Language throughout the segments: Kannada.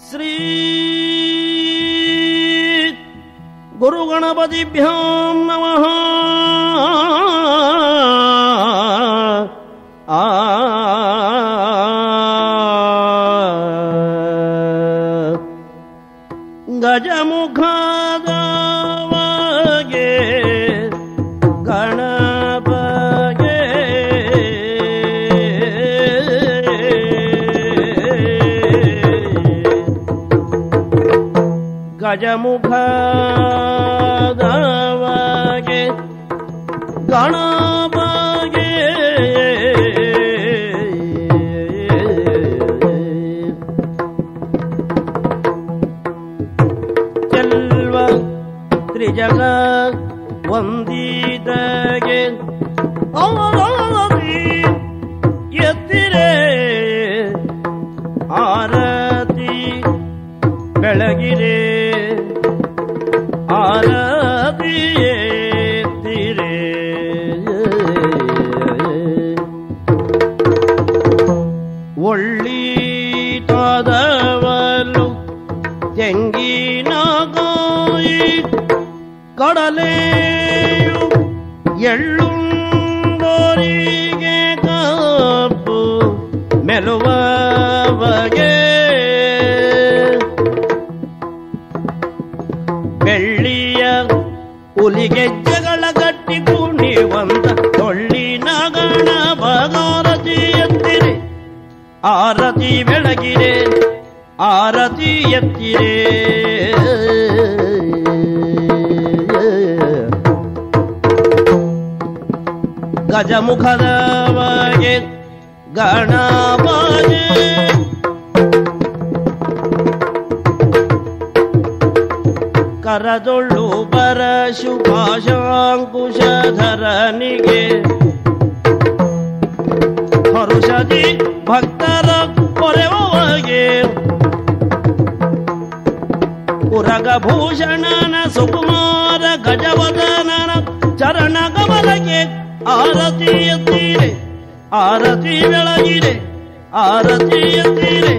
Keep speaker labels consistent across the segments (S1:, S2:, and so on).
S1: ಶ್ರೀ ಗುರುಗಣಪತಿಭ್ಯಾಂ ನಮಃ ಆ ಗಜಮುಖದವಗೆ ಗಣಪಗೆ ಗಜಮುಖದವಗೆ ಗಣಪಗೆ ಚೆಲ್ವ ತ್ರಿಜಗ ವಂದಿತಗೆ ಆರತಿ ಎತ್ತಿರೆ ಆರತಿ ಬೆಳಗಿರೆ ಆರತಿ ಎತ್ತಿರೆ ಒಳ್ಳಿತಾದವಲು ತೆಂಗಿನಗಾಯಿ ಕಡಲೆಯು ಎಳ್ಳುಂಡೋರಿಗೆ ಕಬ್ಬು ಮೆಲುವವಗೆ ಬೆಳ್ಳಿಯ ಹುಲಿಗೆಜ್ಜೆಗಳ ಗಟ್ಟಿ ಕುಣಿವಂತ ಟೊಳ್ಳಿನ ಗಣ ಬಗಾರತಿ ಎತ್ತಿರೆ ಆರತಿ ಬೆಳಗಿರೆ ಆರತಿ ಎತ್ತಿರೆ ಗಜಮುಖದವಗೆ ಗಣಪಗೆ ಕರದೊಳ್ಳು ಬರ ಶುಭಾಶಾಂಕುಶಧರನಿಗೆ ಹರುಷದಿ ಭಕ್ತರ ಕೊರೆಯುವಗೆ ಉರಗಭೂಷಣನ ಸುಕುಮಾರ ಗಜವದನನ ಚರಣ ಕಮಲಕ್ಕೆ ಆರತಿ ಎತ್ತೀರೆ ಆರತಿ ಬೆಳಗಿದೆ ಆರತಿ ಎತ್ತೀರೆ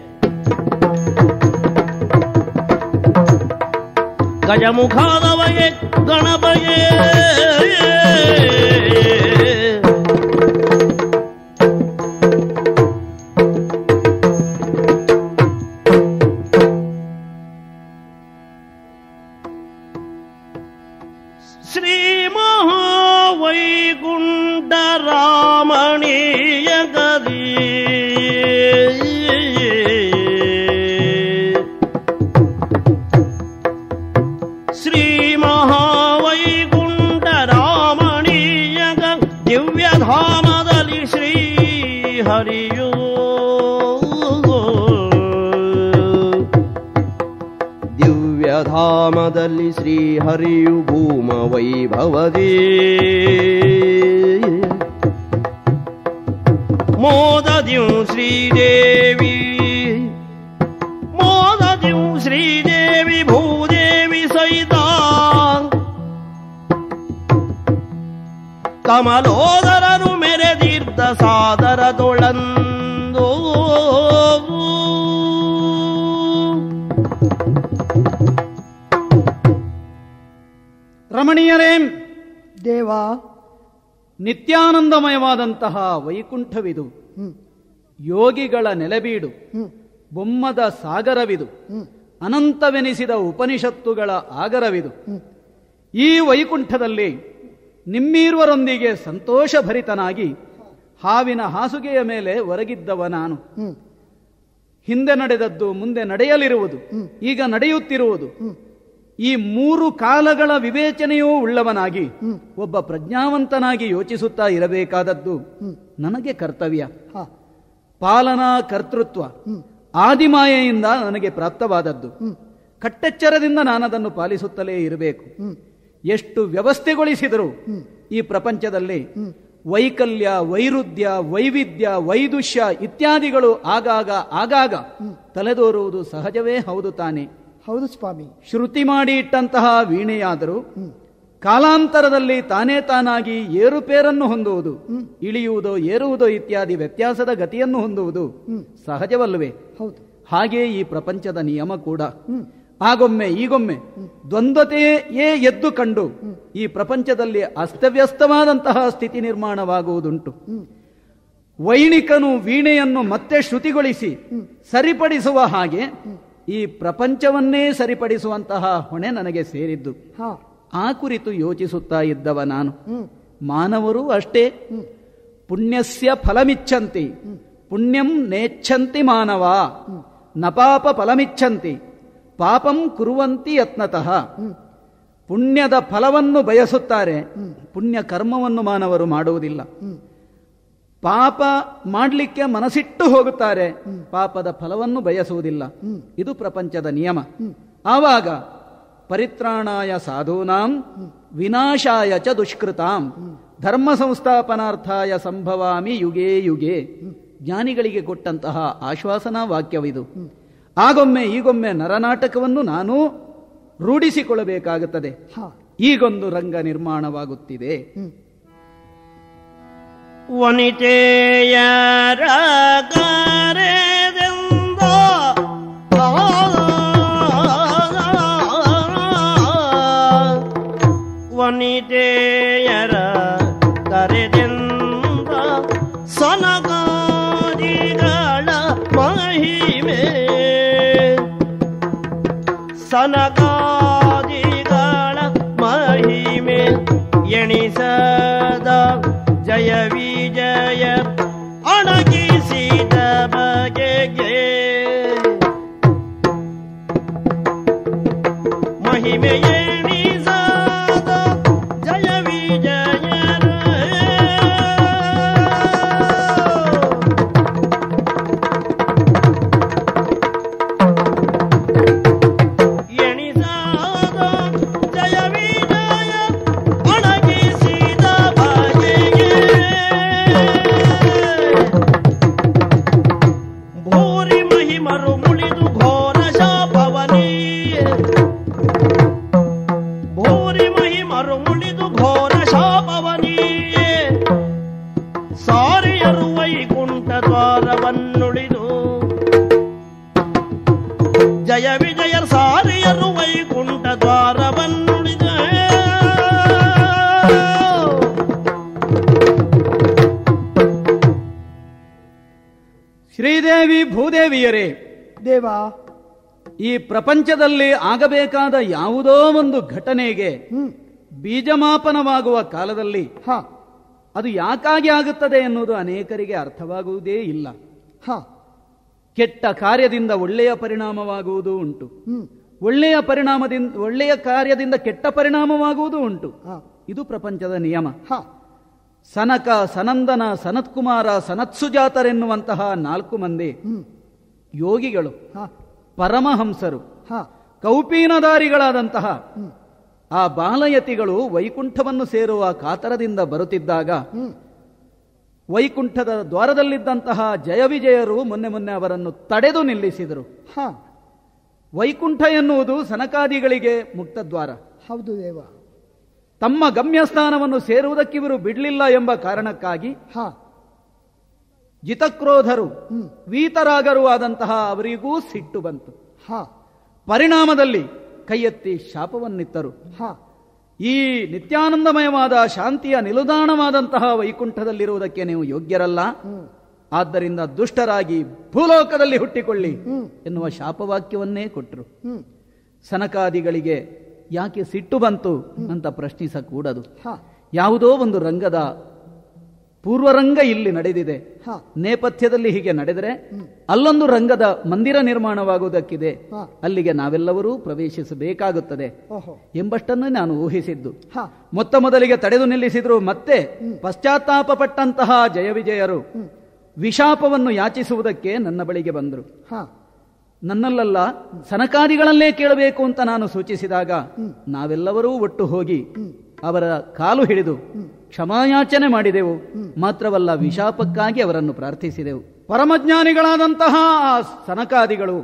S1: ಗಜಮುಖಾದವಗೆ ಗಣಪಗೆ ಶ್ರೀ ಮಹಾವೈಗುಂಡ ರಾಮಣೀಯ ಗದಿ ಶ್ರೀ ಮಹಾವೈಗುಂಡ ರಾಮಣೀಯಗ ದಿವ್ಯಧಾಮದಲ್ಲಿ ಶ್ರೀ ಹರಿಯೋ ದಿವ್ಯಧಾಮದಲ್ಲಿ ಶ್ರೀ ಹರಿಯು ಭೂಮ ವೈಭವದೇ ಮೋದದ್ಯು ಶ್ರೀದೇವಿ ಮೋದದ್ಯು ಶ್ರೀದೇವಿ ಭೂದೇವಿ ಸಹಿತ ಕಮಲೋದರನು ಮೆರೆದಿರ್ದ ಸಾದರದೊಳಂದು
S2: ರಮಣೀಯರೇ
S3: ದೇವ
S2: ನಿತ್ಯಾನಂದಮಯವಾದಂತಹ ವೈಕುಂಠವಿದು
S3: ಹ್ಮ್
S2: ಯೋಗಿಗಳ ನೆಲೆಬೀಡು
S3: ಹ್ಮ್
S2: ಬೊಮ್ಮದ ಸಾಗರವಿದು
S3: ಹ್ಮ್
S2: ಅನಂತವೆನಿಸಿದ ಉಪನಿಷತ್ತುಗಳ ಆಗರವಿದು
S3: ಹ್ಮ್
S2: ಈ ವೈಕುಂಠದಲ್ಲಿ ನಿಮ್ಮೀರ್ವರೊಂದಿಗೆ ಸಂತೋಷಭರಿತನಾಗಿ ಹಾವಿನ ಹಾಸುಗೆಯ ಮೇಲೆ ಒರಗಿದ್ದವ ನಾನು
S3: ಹ್ಮ್
S2: ಹಿಂದೆ ನಡೆದದ್ದು ಮುಂದೆ ನಡೆಯಲಿರುವುದು
S3: ಹ್ಮ್.
S2: ಈಗ ನಡೆಯುತ್ತಿರುವುದು
S3: ಹ್ಮ್
S2: ಈ ಮೂರು ಕಾಲಗಳ ವಿವೇಚನೆಯೂ ಉಳ್ಳವನಾಗಿ
S3: ಹ್ಮ್.
S2: ಒಬ್ಬ ಪ್ರಜ್ಞಾವಂತನಾಗಿ ಯೋಚಿಸುತ್ತಾ ಇರಬೇಕಾದದ್ದು
S3: ಹ್ಮ್
S2: ನನಗೆ ಕರ್ತವ್ಯ
S3: ಹಾ
S2: ಪಾಲನಾ ಕರ್ತೃತ್ವ
S3: ಹ್ಮ್
S2: ಆದಿಮಾಯೆಯಿಂದ ನನಗೆ ಪ್ರಾಪ್ತವಾದದ್ದು
S3: ಹ್ಮ್
S2: ಕಟ್ಟೆಚ್ಚರದಿಂದ ನಾನದನ್ನು ಪಾಲಿಸುತ್ತಲೇ ಇರಬೇಕು
S3: ಹ್ಮ್
S2: ಎಷ್ಟು ವ್ಯವಸ್ಥೆಗೊಳಿಸಿದರೂ
S3: ಹ್ಮ್.
S2: ಈ ಪ್ರಪಂಚದಲ್ಲಿ
S3: ಹ್ಮ್.
S2: ವೈಕಲ್ಯ ವೈರುಧ್ಯ ವೈವಿಧ್ಯ ವೈದುಷ್ಯ ಇತ್ಯಾದಿಗಳು ಆಗಾಗ ಆಗಾಗ ತಲೆದೋರುವುದು ಸಹಜವೇ ಹೌದು ತಾನೆ
S3: ಹೌದು ಸ್ವಾಮಿ
S2: ಶ್ರುತಿ ಮಾಡಿ ಇಟ್ಟಂತಹ ವೀಣೆಯಾದರೂ
S3: ಹ್ಮ್
S2: ಕಾಲಾಂತರದಲ್ಲಿ ತಾನೇ ತಾನಾಗಿ ಏರುಪೇರನ್ನು ಹೊಂದುವುದು ಇಳಿಯುವುದೋ ಏರುವುದೋ ಇತ್ಯಾದಿ ವ್ಯತ್ಯಾಸದ ಗತಿಯನ್ನು ಹೊಂದುವುದು
S3: ಹ್ಮ್.
S2: ಸಹಜವಲ್ಲವೇ
S3: ಹೌದು
S2: ಹಾಗೆ ಈ ಪ್ರಪಂಚದ ನಿಯಮ ಕೂಡ ಆಗೊಮ್ಮೆ ಈಗೊಮ್ಮೆ ದ್ವಂದ್ವತೆಯೇ ಎದ್ದು ಕಂಡು ಈ ಪ್ರಪಂಚದಲ್ಲಿ ಅಸ್ತವ್ಯಸ್ತವಾದಂತಹ ಸ್ಥಿತಿ ನಿರ್ಮಾಣವಾಗುವುದುಂಟು ವೈಣಿಕನು ವೀಣೆಯನ್ನು ಮತ್ತೆ ಶ್ರುತಿಗೊಳಿಸಿ ಸರಿಪಡಿಸುವ ಹಾಗೆ ಈ ಪ್ರಪಂಚವನ್ನೇ ಸರಿಪಡಿಸುವಂತಹ ಹೊಣೆ ನನಗೆ ಸೇರಿದ್ದು
S3: ಹಾ
S2: ಆ ಕುರಿತು ಯೋಚಿಸುತ್ತಾ ಇದ್ದವ ನಾನು
S3: ಹ್ಮ್
S2: ಮಾನವರು ಅಷ್ಟೇ ಪುಣ್ಯಸ್ಯ ಫಲಮಿಚ್ಛಂತಿ ಪುಣ್ಯಂ ನೇಚ್ಛಂತಿ ಮಾನವ ನ ಪಾಪ ಫಲಮಿಚ್ಛಂತಿ ಪಾಪಂ ಕುರುವಂತಿ ಯತ್ನತಃ ಪುಣ್ಯದ ಫಲವನ್ನು ಬಯಸುತ್ತಾರೆ ಪುಣ್ಯ ಕರ್ಮವನ್ನು ಮಾನವರು ಮಾಡುವುದಿಲ್ಲ ಪಾಪ ಮಾಡಲಿಕ್ಕೆ ಮನಸ್ಸಿಟ್ಟು ಹೋಗುತ್ತಾರೆ ಪಾಪದ ಫಲವನ್ನು ಬಯಸುವುದಿಲ್ಲ ಇದು ಪ್ರಪಂಚದ ನಿಯಮ ಆವಾಗ ಪರಿತ್ರಾಣಾಯ ಸಾಧೂನಾಂ ವಿನಾಶಾಯ ಚ ದುಷ್ಕೃತಾಂ ಧರ್ಮ ಸಂಸ್ಥಾಪನಾರ್ಥಾಯ ಸಂಭವಾಮಿ ಯುಗೇ ಯುಗೆ ಜ್ಞಾನಿಗಳಿಗೆ ಕೊಟ್ಟಂತಹ ಆಶ್ವಾಸನಾ ವಾಕ್ಯವಿದು ಆಗೊಮ್ಮೆ ಈಗೊಮ್ಮೆ ನರನಾಟಕವನ್ನು ನಾನು ರೂಢಿಸಿಕೊಳ್ಳಬೇಕಾಗುತ್ತದೆ
S3: ಹಾ
S2: ಈಗೊಂದು ರಂಗ ನಿರ್ಮಾಣವಾಗುತ್ತಿದೆ
S1: ವನಿತೆಯರ ಕರೆದೆಂದ ವನಿತೆಯರ ಕರೆದೆಂದ ಸನಗಾದಿಗಳ ಮಹಿಮೆ ಸನಗಾದಿಗಳ ಮಹಿಮೆ ಎಣಿಸದ ಜಯ ವಿಜಯ ಅಣಗಿಸಿದ ಬಗೆಗೆ ಮಹಿಮೆ ಎಣಿಸದ ಜಯ ವಿಜಯ ಎಣಿಸಾದ ಜಯ ವಿಜಯ ಒಣಗಿಸಿದ ಬಗೆಗೆ ಭೂರಿ ಮಹಿಮರು ಮುಳಿದು ಘೋರ ಶಾಪವನಿ ಭೂರಿ ಮಹಿಮರು ಮುಳಿದು ಘೋರ ಶಾಪವನಿ ಸಾರಿಯರು ವೈಕುಂಠ ದ್ವಾರವನ್ನುಳಿದು ಜಯ ವಿಜಯ ಸಾರಿಯರು ವೈಕುಂಠ ದ್ವಾರವನ್ನುಳಿದ
S2: ಶ್ರೀದೇವಿ ಭೂದೇವಿಯರೇ
S3: ದೇವ
S2: ಈ ಪ್ರಪಂಚದಲ್ಲಿ ಆಗಬೇಕಾದ ಯಾವುದೋ ಒಂದು ಘಟನೆಗೆ
S3: ಹ್ಮ್
S2: ಬೀಜಮಾಪನವಾಗುವ ಕಾಲದಲ್ಲಿ
S3: ಹಾ
S2: ಅದು ಯಾಕಾಗಿ ಆಗುತ್ತದೆ ಎನ್ನುವುದು ಅನೇಕರಿಗೆ ಅರ್ಥವಾಗುವುದೇ ಇಲ್ಲ
S3: ಹಾ
S2: ಕೆಟ್ಟ ಕಾರ್ಯದಿಂದ ಒಳ್ಳೆಯ ಪರಿಣಾಮವಾಗುವುದು ಉಂಟು
S3: ಹ್ಮ್
S2: ಒಳ್ಳೆಯ ಪರಿಣಾಮದಿಂದ ಒಳ್ಳೆಯ ಕಾರ್ಯದಿಂದ ಕೆಟ್ಟ ಪರಿಣಾಮವಾಗುವುದು ಉಂಟು
S3: ಹಾ
S2: ಇದು ಪ್ರಪಂಚದ ನಿಯಮ
S3: ಹಾ
S2: ಸನಕ ಸನಂದನ ಸನತ್ಕುಮಾರ ಸನತ್ಸುಜಾತರೆನ್ನುವಂತಹ ನಾಲ್ಕು ಮಂದಿ
S3: ಹ್ಮ್
S2: ಯೋಗಿಗಳು
S3: ಹಾ
S2: ಪರಮಹಂಸರು
S3: ಹಾ
S2: ಕೌಪೀನದಾರಿಗಳಾದಂತಹ
S3: ಹ್ಮ್
S2: ಆ ಬಾಲಯತಿಗಳು ವೈಕುಂಠವನ್ನು ಸೇರುವ ಕಾತರದಿಂದ ಬರುತ್ತಿದ್ದಾಗ
S3: ಹ್ಮ್
S2: ವೈಕುಂಠದ ದ್ವಾರದಲ್ಲಿದ್ದಂತಹ ಜಯವಿಜಯರು ಮೊನ್ನೆ ಮೊನ್ನೆ ಅವರನ್ನು ತಡೆದು ನಿಲ್ಲಿಸಿದರು
S3: ಹಾ
S2: ವೈಕುಂಠ ಎನ್ನುವುದು ಸನಕಾದಿಗಳಿಗೆ ಮುಕ್ತ ದ್ವಾರ
S3: ಹೌದು ದೇವ
S2: ತಮ್ಮ ಗಮ್ಯಸ್ಥಾನವನ್ನು ಸೇರುವುದಕ್ಕಿವರು ಬಿಡಲಿಲ್ಲ ಎಂಬ ಕಾರಣಕ್ಕಾಗಿ
S3: ಹಾ
S2: ಜಿತಕ್ರೋಧರು
S3: ಹ್ಮ್
S2: ವೀತರಾಗರೂ ಆದಂತಹ ಅವರಿಗೂ ಸಿಟ್ಟು ಬಂತು
S3: ಹಾ
S2: ಪರಿಣಾಮದಲ್ಲಿ ಕೈಯೆತ್ತಿ ಶಾಪವನ್ನಿತ್ತರು
S3: ಹಾ
S2: ಈ ನಿತ್ಯಾನಂದಮಯವಾದ ಶಾಂತಿಯ ನಿಲುದಾಣವಾದಂತಹ ವೈಕುಂಠದಲ್ಲಿರುವುದಕ್ಕೆ ನೀವು ಯೋಗ್ಯರಲ್ಲ
S3: ಹ್ಮ್
S2: ಆದ್ದರಿಂದ ದುಷ್ಟರಾಗಿ ಭೂಲೋಕದಲ್ಲಿ ಹುಟ್ಟಿಕೊಳ್ಳಿ
S3: ಹ್ಮ್
S2: ಎನ್ನುವ ಶಾಪವಾಕ್ಯವನ್ನೇ ಕೊಟ್ಟರು
S3: ಹ್ಮ್
S2: ಸನಕಾದಿಗಳಿಗೆ ಯಾಕೆ ಸಿಟ್ಟು ಬಂತು ಅಂತ ಪ್ರಶ್ನಿಸಕೂಡದು
S3: ಹಾ
S2: ಯಾವುದೋ ಒಂದು ರಂಗದ ಪೂರ್ವರಂಗ ಇಲ್ಲಿ ನಡೆದಿದೆ
S3: ಹಾ
S2: ನೇಪಥ್ಯದಲ್ಲಿ ಹೀಗೆ ನಡೆದರೆ ಅಲ್ಲೊಂದು ರಂಗದ ಮಂದಿರ ನಿರ್ಮಾಣವಾಗುವುದಕ್ಕಿದೆ
S3: ಹಾ
S2: ಅಲ್ಲಿಗೆ ನಾವೆಲ್ಲವರೂ ಪ್ರವೇಶಿಸಬೇಕಾಗುತ್ತದೆ
S3: ಓಹೋ
S2: ಎಂಬಷ್ಟನ್ನು ನಾನು ಊಹಿಸಿದ್ದು
S3: ಹಾ
S2: ಮೊತ್ತ ಮೊದಲಿಗೆ ತಡೆದು ನಿಲ್ಲಿಸಿದ್ರು ಮತ್ತೆ ಪಶ್ಚಾತ್ತಾಪ ಪಟ್ಟಂತಹ ಜಯವಿಜಯರು ವಿಶಾಪವನ್ನು ಯಾಚಿಸುವುದಕ್ಕೆ ನನ್ನ ಬಳಿಗೆ ಬಂದರು
S3: ಹಾ
S2: ನನ್ನಲ್ಲಲ್ಲ ಸನಕಾದಿಗಳಲ್ಲೇ ಕೇಳಬೇಕು ಅಂತ ನಾನು ಸೂಚಿಸಿದಾಗ ನಾವೆಲ್ಲವರೂ ಒಟ್ಟು ಹೋಗಿ ಅವರ ಕಾಲು ಹಿಡಿದು ಕ್ಷಮಾಯಾಚನೆ ಮಾಡಿದೆವು ಮಾತ್ರವಲ್ಲ ವಿಶಾಪಕ್ಕಾಗಿ ಅವರನ್ನು ಪ್ರಾರ್ಥಿಸಿದೆವು ಪರಮಜ್ಞಾನಿಗಳಾದಂತಹ ಆ ಸನಕಾದಿಗಳು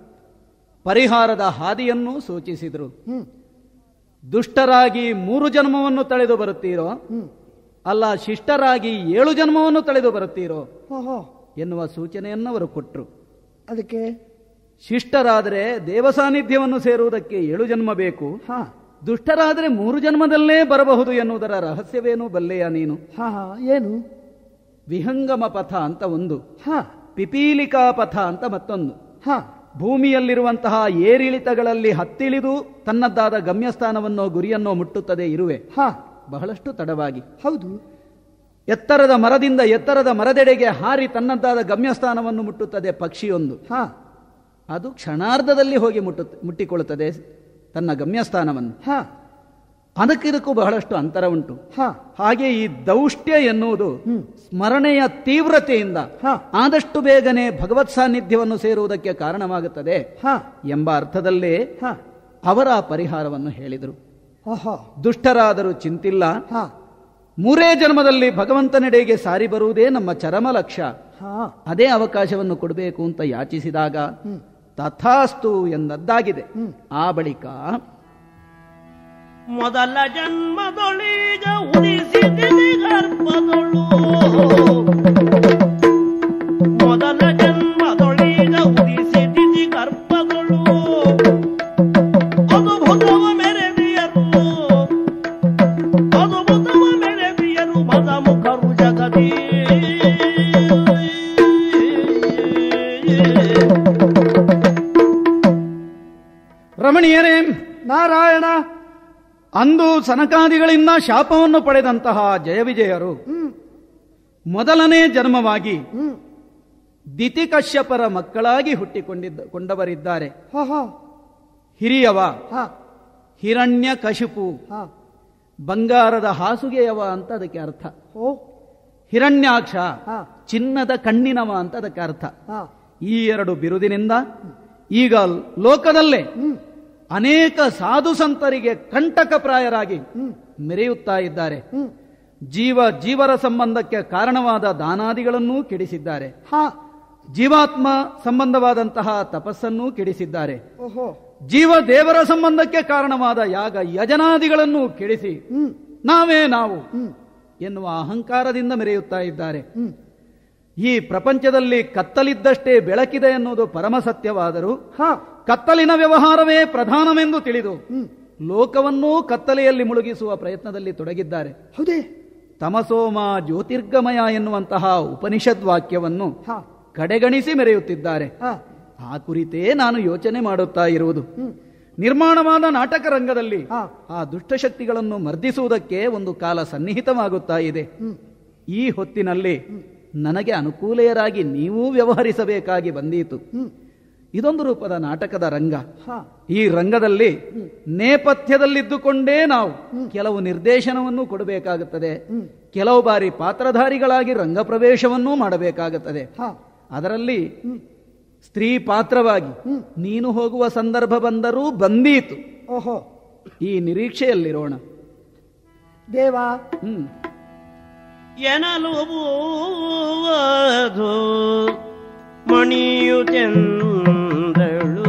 S2: ಪರಿಹಾರದ ಹಾದಿಯನ್ನು ಸೂಚಿಸಿದರು
S3: ಹ್ಮ್
S2: ದುಷ್ಟರಾಗಿ ಮೂರು ಜನ್ಮವನ್ನು ತಳೆದು ಬರುತ್ತೀರೋ
S3: ಹ್ಮ್
S2: ಅಲ್ಲ ಶಿಷ್ಟರಾಗಿ ಏಳು ಜನ್ಮವನ್ನು ತಳೆದು ಬರುತ್ತೀರೋ
S3: ಓಹೋ
S2: ಎನ್ನುವ ಸೂಚನೆಯನ್ನು ಅವರು ಕೊಟ್ಟರು
S3: ಅದಕ್ಕೆ
S2: ಶಿಷ್ಟರಾದರೆ ದೇವ ಸಾನ್ನಿಧ್ಯವನ್ನು ಸೇರುವುದಕ್ಕೆ ಏಳು ಜನ್ಮ ಬೇಕು
S3: ಹಾ
S2: ದುಷ್ಟರಾದರೆ ಮೂರು ಜನ್ಮದಲ್ಲೇ ಬರಬಹುದು ಎನ್ನುವುದರ ರಹಸ್ಯವೇನು ಬಲ್ಲೆಯ ನೀನು
S3: ಹಾ ಹಾ ಏನು
S2: ವಿಹಂಗಮ ಪಥ ಅಂತ ಒಂದು
S3: ಹಾ
S2: ಪಿಪೀಲಿಕಾ ಪಥ ಅಂತ ಮತ್ತೊಂದು
S3: ಹಾ
S2: ಭೂಮಿಯಲ್ಲಿರುವಂತಹ ಏರಿಳಿತಗಳಲ್ಲಿ ಹತ್ತಿಳಿದು ತನ್ನದ್ದಾದ ಗಮ್ಯಸ್ಥಾನವನ್ನೋ ಗುರಿಯನ್ನೋ ಮುಟ್ಟುತ್ತದೆ ಇರುವೆ
S3: ಹಾ
S2: ಬಹಳಷ್ಟು ತಡವಾಗಿ
S3: ಹೌದು
S2: ಎತ್ತರದ ಮರದಿಂದ ಎತ್ತರದ ಮರದೆಡೆಗೆ ಹಾರಿ ತನ್ನದ್ದಾದ ಗಮ್ಯಸ್ಥಾನವನ್ನು ಮುಟ್ಟುತ್ತದೆ ಪಕ್ಷಿಯೊಂದು
S3: ಹಾ
S2: ಅದು ಕ್ಷಣಾರ್ಧದಲ್ಲಿ ಹೋಗಿ ಮುಟ್ಟು ಮುಟ್ಟಿಕೊಳ್ಳುತ್ತದೆ ತನ್ನ ಗಮ್ಯಸ್ಥಾನವನ್ನು
S3: ಹಾ
S2: ಅದಕ್ಕಿದಕ್ಕೂ ಬಹಳಷ್ಟು ಅಂತರ ಉಂಟು
S3: ಹಾ
S2: ಹಾಗೆ ಈ ದೌಷ್ಟ್ಯ ಎನ್ನುವುದು
S3: ಹ್ಮ್.
S2: ಸ್ಮರಣೆಯ ತೀವ್ರತೆಯಿಂದ
S3: ಹಾ.
S2: ಆದಷ್ಟು ಬೇಗನೆ ಭಗವತ್ ಸಾನ್ನಿಧ್ಯವನ್ನು ಸೇರುವುದಕ್ಕೆ ಕಾರಣವಾಗುತ್ತದೆ
S3: ಹಾ
S2: ಎಂಬ ಅರ್ಥದಲ್ಲೇ
S3: ಹಾ
S2: ಅವರ ಪರಿಹಾರವನ್ನು ಹೇಳಿದರು
S3: ಓಹೋ
S2: ದುಷ್ಟರಾದರೂ ಚಿಂತಿಲ್ಲ
S3: ಹಾ
S2: ಮೂರೇ ಜನ್ಮದಲ್ಲಿ ಭಗವಂತನೆಡೆಗೆ ಸಾರಿ ಬರುವುದೇ ನಮ್ಮ ಚರಮ ಲಕ್ಷ್ಯ
S3: ಹಾ
S2: ಅದೇ ಅವಕಾಶವನ್ನು ಕೊಡಬೇಕು ಅಂತ ಯಾಚಿಸಿದಾಗ
S3: ಹ್ಮ್.
S2: ತಥಾಸ್ತು ಎಂದದ್ದಾಗಿದೆ
S3: ಹ್ಮ್.
S2: ಆ ಬಳಿಕ
S1: ಮೊದಲ ಜನ್ಮದೊಳೀಗ ಉದಿಸಿದಿದೆ ಗರ್ಭದೊಳು ಮೊದಲ ಜನ್ಮದೊಳೀಗ ಉದಿಸಿದಿದೆ ಗರ್ಭದೊಳು ಅದು ಭುತವ ಮೆರೆದಿಯರು ಅದು ಭುತವ ಮೆರೆದಿಯರು ಮದ ಮುಖರು ಜಗದೀ
S2: ರಮಣೀಯರೇ
S3: ನಾರಾಯಣ
S2: ಅಂದು ಸನಕಾದಿಗಳಿಂದ ಶಾಪವನ್ನು ಪಡೆದಂತಹ ಜಯವಿಜಯರು
S3: ಹ್ಮ್
S2: ಮೊದಲನೇ ಜನ್ಮವಾಗಿ
S3: ಹ್ಮ್
S2: ದಿತಿಕಶ್ಯಪರ ಮಕ್ಕಳಾಗಿ ಹುಟ್ಟಿಕೊಂಡಿದ್ದ ಕೊಂಡವರಿದ್ದಾರೆ
S3: ಹಾ ಹಾ
S2: ಹಿರಿಯವ
S3: ಹಾ
S2: ಹಿರಣ್ಯ ಕಶಿಪು
S3: ಹಾ
S2: ಬಂಗಾರದ ಹಾಸುಗೆಯವ ಅಂತ ಅದಕ್ಕೆ ಅರ್ಥ
S3: ಓ
S2: ಹಿರಣ್ಯಾಕ್ಷ
S3: ಹಾ
S2: ಚಿನ್ನದ ಕಣ್ಣಿನವ ಅಂತ ಅದಕ್ಕೆ ಅರ್ಥ
S3: ಹಾ
S2: ಈ ಎರಡು ಬಿರುದಿನಿಂದ ಈಗ ಲೋಕದಲ್ಲೇ
S3: ಹ್ಮ್
S2: ಅನೇಕ ಸಾಧು ಸಂತರಿಗೆ ಕಂಟಕಪ್ರಾಯರಾಗಿ
S3: ಹ್ಮ್
S2: ಮೆರೆಯುತ್ತಾ ಇದ್ದಾರೆ
S3: ಹ್ಮ್
S2: ಜೀವ ಜೀವರ ಸಂಬಂಧಕ್ಕೆ ಕಾರಣವಾದ ದಾನಾದಿಗಳನ್ನೂ ಕೆಡಿಸಿದ್ದಾರೆ
S3: ಹಾ
S2: ಜೀವಾತ್ಮ ಸಂಬಂಧವಾದಂತಹ ತಪಸ್ಸನ್ನೂ ಕೆಡಿಸಿದ್ದಾರೆ
S3: ಓಹೋ
S2: ಜೀವ ದೇವರ ಸಂಬಂಧಕ್ಕೆ ಕಾರಣವಾದ ಯಾಗ ಯಜನಾದಿಗಳನ್ನೂ ಕೆಡಿಸಿ
S3: ಹ್ಮ್
S2: ನಾವೇ ನಾವು
S3: ಹ್ಮ್
S2: ಎನ್ನುವ ಅಹಂಕಾರದಿಂದ ಮೆರೆಯುತ್ತಾ ಇದ್ದಾರೆ
S3: ಹ್ಮ್
S2: ಈ ಪ್ರಪಂಚದಲ್ಲಿ ಕತ್ತಲಿದ್ದಷ್ಟೇ ಬೆಳಕಿದೆ ಎನ್ನುವುದು ಪರಮ ಸತ್ಯವಾದರೂ
S3: ಹಾ
S2: ಕತ್ತಲಿನ ವ್ಯವಹಾರವೇ ಪ್ರಧಾನವೆಂದು ತಿಳಿದು
S3: ಹ್ಮ್
S2: ಲೋಕವನ್ನೂ ಕತ್ತಲೆಯಲ್ಲಿ ಮುಳುಗಿಸುವ ಪ್ರಯತ್ನದಲ್ಲಿ ತೊಡಗಿದ್ದಾರೆ
S3: ಹೌದೇ
S2: ತಮಸೋಮ ಜ್ಯೋತಿರ್ಗಮಯ ಎನ್ನುವಂತಹ ಉಪನಿಷದ್ ವಾಕ್ಯವನ್ನು
S3: ಹಾ
S2: ಕಡೆಗಣಿಸಿ ಮೆರೆಯುತ್ತಿದ್ದಾರೆ
S3: ಹಾ
S2: ಆ ಕುರಿತೇ ನಾನು ಯೋಚನೆ ಮಾಡುತ್ತಾ ಇರುವುದು
S3: ಹ್ಮ್
S2: ನಿರ್ಮಾಣವಾದ ನಾಟಕ ರಂಗದಲ್ಲಿ
S3: ಹಾ
S2: ಆ ದುಷ್ಟಶಕ್ತಿಗಳನ್ನು ಮರ್ದಿಸುವುದಕ್ಕೆ ಒಂದು ಕಾಲ ಸನ್ನಿಹಿತವಾಗುತ್ತಾ ಇದೆ
S3: ಹ್ಮ್
S2: ಈ ಹೊತ್ತಿನಲ್ಲಿ ನನಗೆ ಅನುಕೂಲೆಯರಾಗಿ ನೀವೂ ವ್ಯವಹರಿಸಬೇಕಾಗಿ ಬಂದೀತು
S3: ಹ್ಮ್
S2: ಇದೊಂದು ರೂಪದ ನಾಟಕದ ರಂಗ
S3: ಹಾ
S2: ಈ ರಂಗದಲ್ಲಿ ನೇಪಥ್ಯದಲ್ಲಿದ್ದುಕೊಂಡೇ ನಾವು ಕೆಲವು ನಿರ್ದೇಶನವನ್ನು ಕೊಡಬೇಕಾಗುತ್ತದೆ
S3: ಹ್ಮ್
S2: ಕೆಲವು ಬಾರಿ ಪಾತ್ರಧಾರಿಗಳಾಗಿ ರಂಗಪ್ರವೇಶವನ್ನೂ ಮಾಡಬೇಕಾಗುತ್ತದೆ
S3: ಹಾ
S2: ಅದರಲ್ಲಿ
S3: ಹ್ಮ್
S2: ಸ್ತ್ರೀ ಪಾತ್ರವಾಗಿ
S3: ಹ್ಮ್.
S2: ನೀನು ಹೋಗುವ ಸಂದರ್ಭ ಬಂದರೂ ಬಂದೀತು
S3: ಓಹೋ
S2: ಈ ನಿರೀಕ್ಷೆಯಲ್ಲಿರೋಣ
S3: ದೇವ
S2: ಹ್ಮ್
S1: ಎನಲು ಬೂವದು ಮಣಿಯುತೆಂದಳು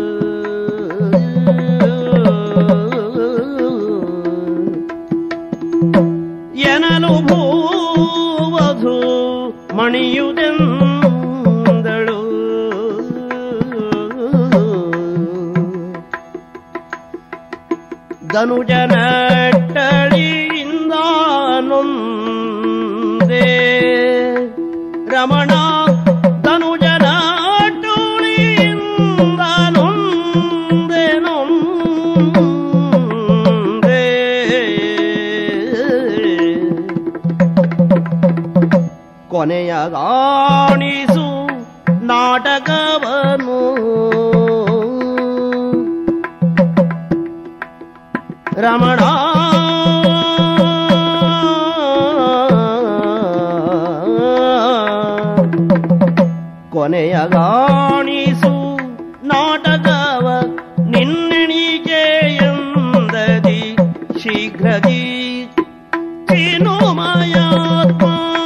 S1: ಎನಲು ಭೂವಧು ಮಣಿಯುತೆಂದಳು ಧನುಜನಟ್ಟಳಿಯಿಂದ ನೊಂದೆ ರಮಣ ಧನುಜನಟ್ಟುಳಿಯಿಂದ ನೊಂದೆ ನೊಂದೆ ಕೊನೆಯ ಗಾಣಿಸು ನಾಟಕವನು ರಮಣ ಕೊನೆಯ ಗಾಣಿಸು ನಾಟಕವ ನಿನ್ನೆಣಿಕೆಯಂದದಿ ಶೀಘ್ರದಿ ಚಿನುಮಯಾತ್ಮ